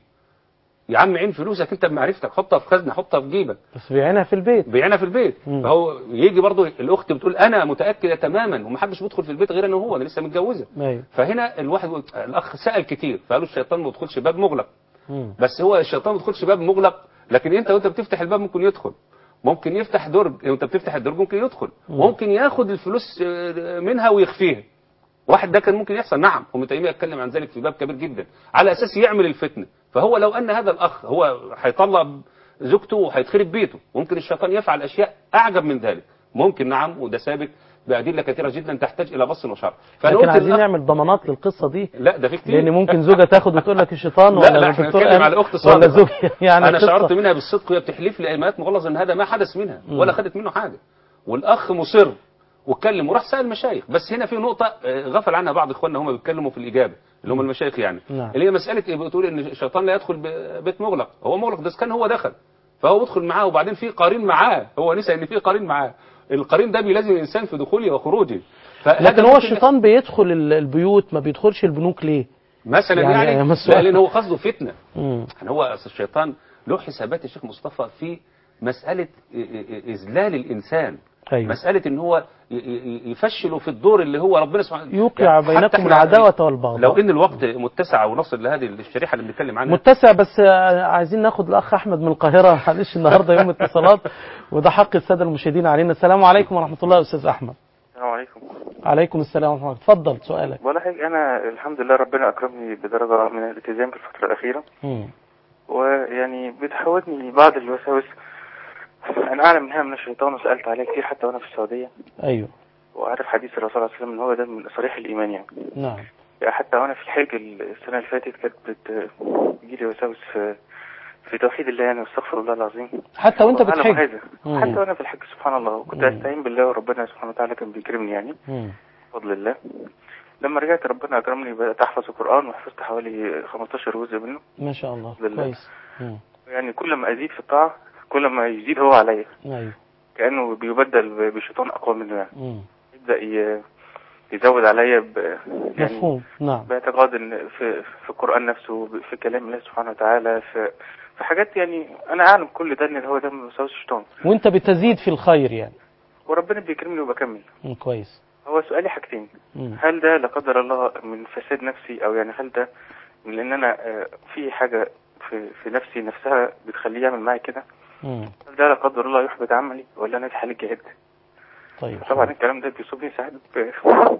يا عم عين فلوسك انت بمعرفتك حطها في خزنه حطها في جيبك بس بيعينها في البيت بيعينها في البيت مم. فهو يجي برضه الاخت بتقول انا متاكده تماما ومحدش بيدخل في البيت غير انا وهو انا لسه متجوزه أيوه فهنا الواحد يقول- الاخ سال كتير فقالوا الشيطان ما بيدخلش باب مغلق مم. بس هو الشيطان ما بيدخلش باب مغلق لكن انت وانت بتفتح الباب ممكن يدخل ممكن يفتح درج وانت بتفتح الدرج ممكن يدخل ممكن ياخد الفلوس آه، منها ويخفيها واحد ده كان ممكن يحصل نعم ابن تيميه اتكلم عن ذلك في باب كبير جدا على اساس يعمل الفتنه فهو لو ان هذا الاخ هو هيطلع زوجته وهيتخرب بيته ممكن الشيطان يفعل اشياء اعجب من ذلك ممكن نعم وده ثابت بادله كثيره جدا تحتاج الى بص وشرع فأنا لكن قلت عايزين للأخ- نعمل ضمانات للقصة دي لا ده في كتير لان ممكن زوجة تاخد وتقول لك الشيطان لا ولا لا احنا الدكتور بنتكلم قال على اخت ولا صادقه زوج يعني انا قصة. شعرت منها بالصدق وهي بتحلف لي ايمانات مغلظه ان هذا ما حدث منها مم. ولا خدت منه حاجه والاخ مصر واتكلم وراح سال المشايخ بس هنا في نقطه آه، غفل عنها بعض اخواننا هم بيتكلموا في الاجابه اللي هم المشايخ يعني نعم. اللي هي مساله إيه بتقول ان الشيطان لا يدخل ب- بيت مغلق هو مغلق ده كان هو دخل فهو بيدخل معاه وبعدين في قرين معاه هو نسى ان في قرين معاه القرين ده بيلازم الانسان في دخوله وخروجه فهذا لكن هو ممكن- الشيطان بيدخل ال- البيوت ما بيدخلش البنوك ليه مثلا يعني- يعني, يعني يعني مسؤول. لان هو قصده فتنه مم. يعني هو أصل الشيطان له حسابات يا شيخ مصطفى في مسألة إ- إ- إذلال الإنسان أيوه. مسألة إن هو ي- ي- يفشله في الدور اللي هو ربنا سبحانه يوقع حتى بينكم إحنا العداوة والبغضاء لو إن الوقت متسع ونصل لهذه الشريحة اللي بنتكلم عنها متسع بس آه، عايزين ناخد الاخ احمد من القاهره معلش النهارده يوم اتصالات وده حق الساده المشاهدين علينا السلام عليكم ورحمه الله يا استاذ احمد السلام عليكم عليكم السلام ورحمه الله اتفضل سؤالك ولا حاجة أنا الحمد لله ربنا أكرمني بدرجة من الالتزام في الفترة الأخيرة مم. ويعني بتحوطني بعض الوساوس أنا أعلم إنها من الشيطان وسألت عليها كتير حتى وأنا في السعودية ايوه وعارف حديث الرسول صلى الله عليه وسلم إن هو ده من صريح الإيمان يعني نعم يعني حتى وأنا في الحج السنة اللي فاتت كانت بتجيلي وساوس في في توحيد الله يعني واستغفر الله العظيم حتى وانت وأعلم بتحج هذا مم. حتى وأنا في الحج سبحان الله وكنت مم. أستعين بالله وربنا سبحانه وتعالى كان بيكرمني يعني مم. بفضل الله لما رجعت ربنا أكرمني بدأت أحفظ القرآن وحفظت حوالي 15 جزء منه ما شاء الله الحمد لله. كويس مم. يعني كل ما أزيد في الطاعة كل ما يزيد هو عليا ايوه كأنه بيبدل ب- بشيطان أقوى منه يعني مم. يبدأ ي- يزود عليا ب... يعني مفهوم نعم باعتقاد ان في في القرآن نفسه في كلام الله سبحانه وتعالى في في حاجات يعني أنا أعلم كل ده إن هو ده من وساوس الشيطان وانت بتزيد في الخير يعني وربنا بيكرمني وبكمل مم. كويس هو سؤالي حاجتين مم. هل ده لا قدر الله من فساد نفسي او يعني هل ده من ان انا آه، في حاجه في في نفسي نفسها بتخليه يعمل معايا كده مم. هل ده لا قدر الله يحبط عملي ولا انا في حال الجهاد طيب طبعا الكلام ده بيصيبني ساعات ب-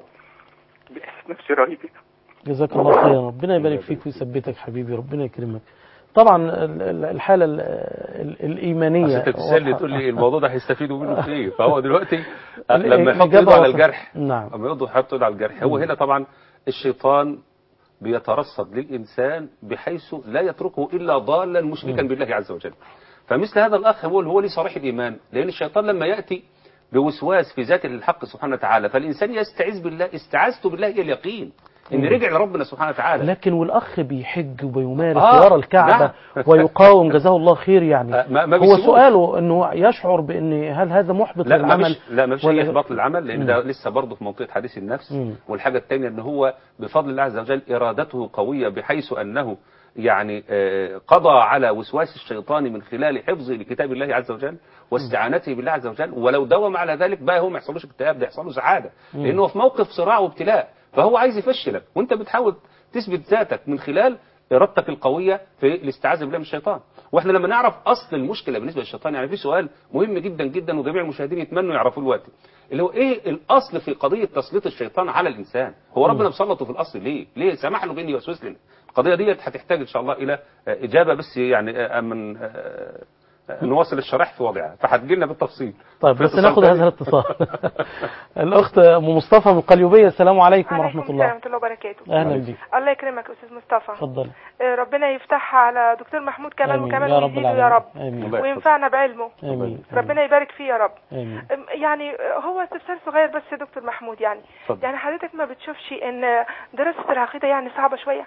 بإحساس نفسي رهيب جزاك الله خيرا ربنا يبارك فيك ويثبتك حبيبي ربنا يكرمك طبعا ال- ال- الحاله ال- ال- الايمانيه أصل انت بتسالني تقول لي الموضوع ده هيستفيدوا منه في ايه فهو دلوقتي ال- لما يحط الإجابة ايده على واضحة. الجرح نعم لما يقضوا يحط ايده على الجرح هو هنا طبعا الشيطان بيترصد للإنسان بحيث لا يتركه إلا ضالا مشركا بالله عز وجل فمثل هذا الأخ هو اللي هو ليه صريح الإيمان لأن الشيطان لما يأتي بوسواس في ذات الحق سبحانه وتعالى فالإنسان يستعيذ بالله استعاذته بالله هي اليقين ان مم. رجع لربنا سبحانه وتعالى لكن والاخ بيحج وبيمارس آه، ويرى الكعبه نعم. ويقاوم جزاه الله خير يعني آه، ما- ما هو بيسيبوش. سؤاله انه يشعر بان هل هذا محبط لا ما للعمل فيش لا ما فيش ولا- اي احباط للعمل لان مم. ده لسه برضه في منطقه حديث النفس مم. والحاجه الثانيه ان هو بفضل الله عز وجل ارادته قويه بحيث انه يعني آه، قضى على وسواس الشيطان من خلال حفظه لكتاب الله عز وجل واستعانته بالله عز وجل ولو داوم على ذلك بقى هو ما يحصلوش اكتئاب ده يحصل له سعاده مم. لانه في موقف صراع وابتلاء فهو عايز يفشلك وانت بتحاول تثبت ذاتك من خلال ارادتك القويه في الاستعاذه بالله من الشيطان واحنا لما نعرف اصل المشكله بالنسبه للشيطان يعني في سؤال مهم جدا جدا وجميع المشاهدين يتمنوا يعرفوه الوقت اللي هو ايه الاصل في قضيه تسليط الشيطان على الانسان هو ربنا مسلطه في الاصل ليه ليه سمح له بان يوسوس لنا القضيه ديت هتحتاج ان شاء الله الى آه، اجابه بس يعني آه، من آه، آه، نواصل الشرح في وضعها فهتجي لنا بالتفصيل طيب في بس اتصال ناخد تاني؟ هذا الاتصال الاخت ام مصطفى من القليوبيه السلام عليكم ورحمه عليكم الله ورحمة الله وبركاته اهلا بك الله يكرمك أستاذ مصطفى اتفضل آه، ربنا يفتحها على دكتور محمود كمان آمين. وكمان يا رب ويزيده يا العالمين. رب آمين. الله يحفظك. وينفعنا بعلمه امين ربنا يبارك فيه يا رب امين أم، يعني آه، هو استفسار صغير بس يا دكتور محمود يعني اتفضل. يعني حضرتك ما بتشوفش ان دراسة العقيدة يعني صعبة شوية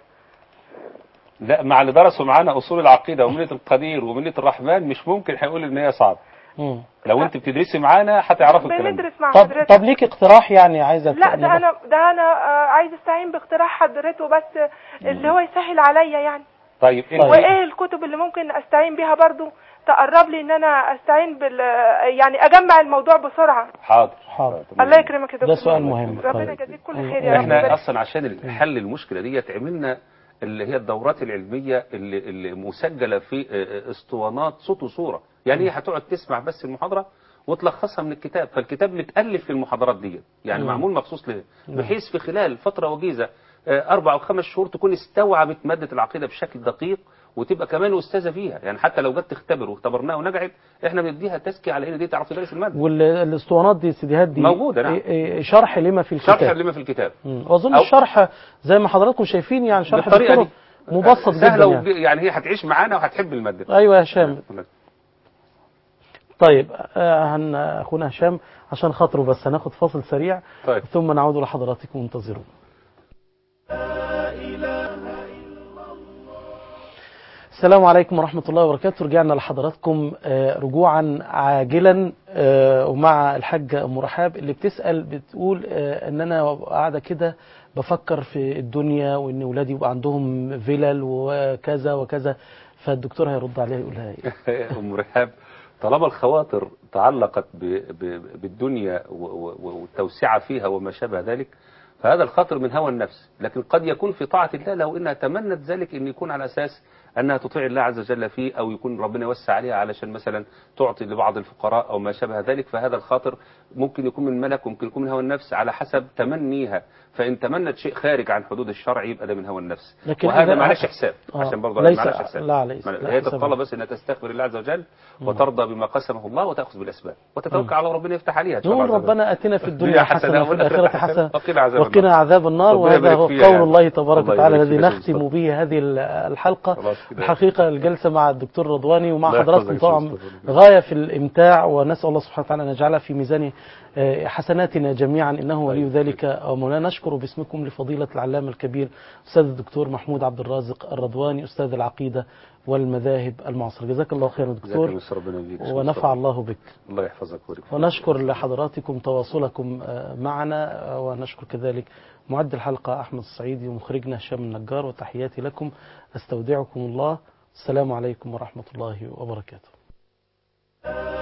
لا مع اللي درسوا معانا اصول العقيده ومنه القدير ومنه الرحمن مش ممكن هيقول ان هي صعبه مم. لو انت بتدرسي معانا هتعرفوا الكلام ده بندرس مع طب حضرتك طب ليك اقتراح يعني عايزه لا ده انا ده انا آه، عايز استعين باقتراح حضرته بس آه، اللي هو يسهل عليا يعني طيب انت وايه الكتب اللي ممكن استعين بيها برضو تقرب لي ان انا استعين بال يعني اجمع الموضوع بسرعه حاضر حاضر الله يكرمك يا دكتور ده سؤال محمود. مهم. ربنا طيب. يجازيك كل أيوة. خير يا رب احنا يبارك اصلا عشان حل المشكله ديت عملنا اللي هي الدورات العلميه اللي, اللي مسجله في اه، اسطوانات صوت وصوره يعني هي هتقعد تسمع بس المحاضره وتلخصها من الكتاب فالكتاب متالف في المحاضرات ديت يعني مم. معمول مخصوص ليه بحيث في خلال فتره وجيزه اه، اربع او خمس شهور تكون استوعبت ماده العقيده بشكل دقيق وتبقى كمان استاذه فيها يعني حتى لو جت تختبر واختبرناها ونجحت احنا بنديها تزكيه على ان دي تعرف تدرس الماده والاسطوانات دي السيديهات دي موجودة، نعم. إيه- إيه شرح لما في الكتاب شرح لما في الكتاب مم. واظن أو- الشرح زي ما حضراتكم شايفين يعني شرح بالطريقه الدكتور دي مبسط جدا سهله يعني. وب- يعني هي هتعيش معانا وهتحب الماده ايوه يا هشام طيب آه، هن اخونا هشام عشان خاطره بس هناخد فاصل سريع طيب ثم نعود لحضراتكم انتظروا السلام عليكم ورحمة الله وبركاته رجعنا لحضراتكم آه، رجوعا عاجلا آه، ومع الحاجة أم رحاب اللي بتسأل بتقول آه، ان انا قاعدة كده بفكر في الدنيا وان ولادي يبقى عندهم فيلل وكذا وكذا فالدكتور هيرد عليها يقول لها ايه ام رحاب طالما الخواطر تعلقت ب- ب- بالدنيا و- و- والتوسعه فيها وما شابه ذلك فهذا الخاطر من هوى النفس لكن قد يكون في طاعه الله لو انها تمنت ذلك ان يكون على اساس انها تطيع الله عز وجل فيه او يكون ربنا يوسع عليها علشان مثلا تعطي لبعض الفقراء او ما شابه ذلك فهذا الخاطر ممكن يكون من ملك وممكن يكون من هوى النفس على حسب تمنيها فان تمنت شيء خارج عن حدود الشرع يبقى ده من هوى النفس لكن وهذا إذا- معلش حساب آه. عشان برضه ليس- معلش حساب لا، ليس- لا هي حساب. تتطلب بس انها تستغفر الله عز وجل وترضى بما قسمه الله وتاخذ بالاسباب وتتوكل على ربنا يفتح عليها إن شاء الله نقول عز وجل. ربنا اتنا في الدنيا الدنيا حسنه حسنة وفي الاخره حسنه وقنا عذاب وقنا النار. عذاب النار ربنا وهذا يبارك هو فيها قول يعني. الله تبارك الله وتعالى يبارك الذي فيك يا نختم أستاذ. به هذه الحلقه خلاص كده. الحقيقه الجلسه مع الدكتور رضواني ومع الله حضراتكم يحفظك يا طبعا أستاذ. غايه في الامتاع ونسال الله سبحانه وتعالى ان يجعلها في ميزان آه، حسناتنا جميعا انه ولي ذلك ومولانا نشكر باسمكم لفضيله العلامه الكبير استاذ الدكتور محمود عبد الرازق الرضواني استاذ العقيده والمذاهب المعاصره جزاك الله خيرا جزاك دكتور الله خير، ربنا يجزيك ونفع الله بك الله يحفظك ويبارك فيك. ونشكر لحضراتكم تواصلكم آه، معنا آه، ونشكر كذلك معد الحلقة أحمد الصعيدي ومخرجنا هشام النجار وتحياتي لكم أستودعكم الله السلام عليكم ورحمة الله وبركاته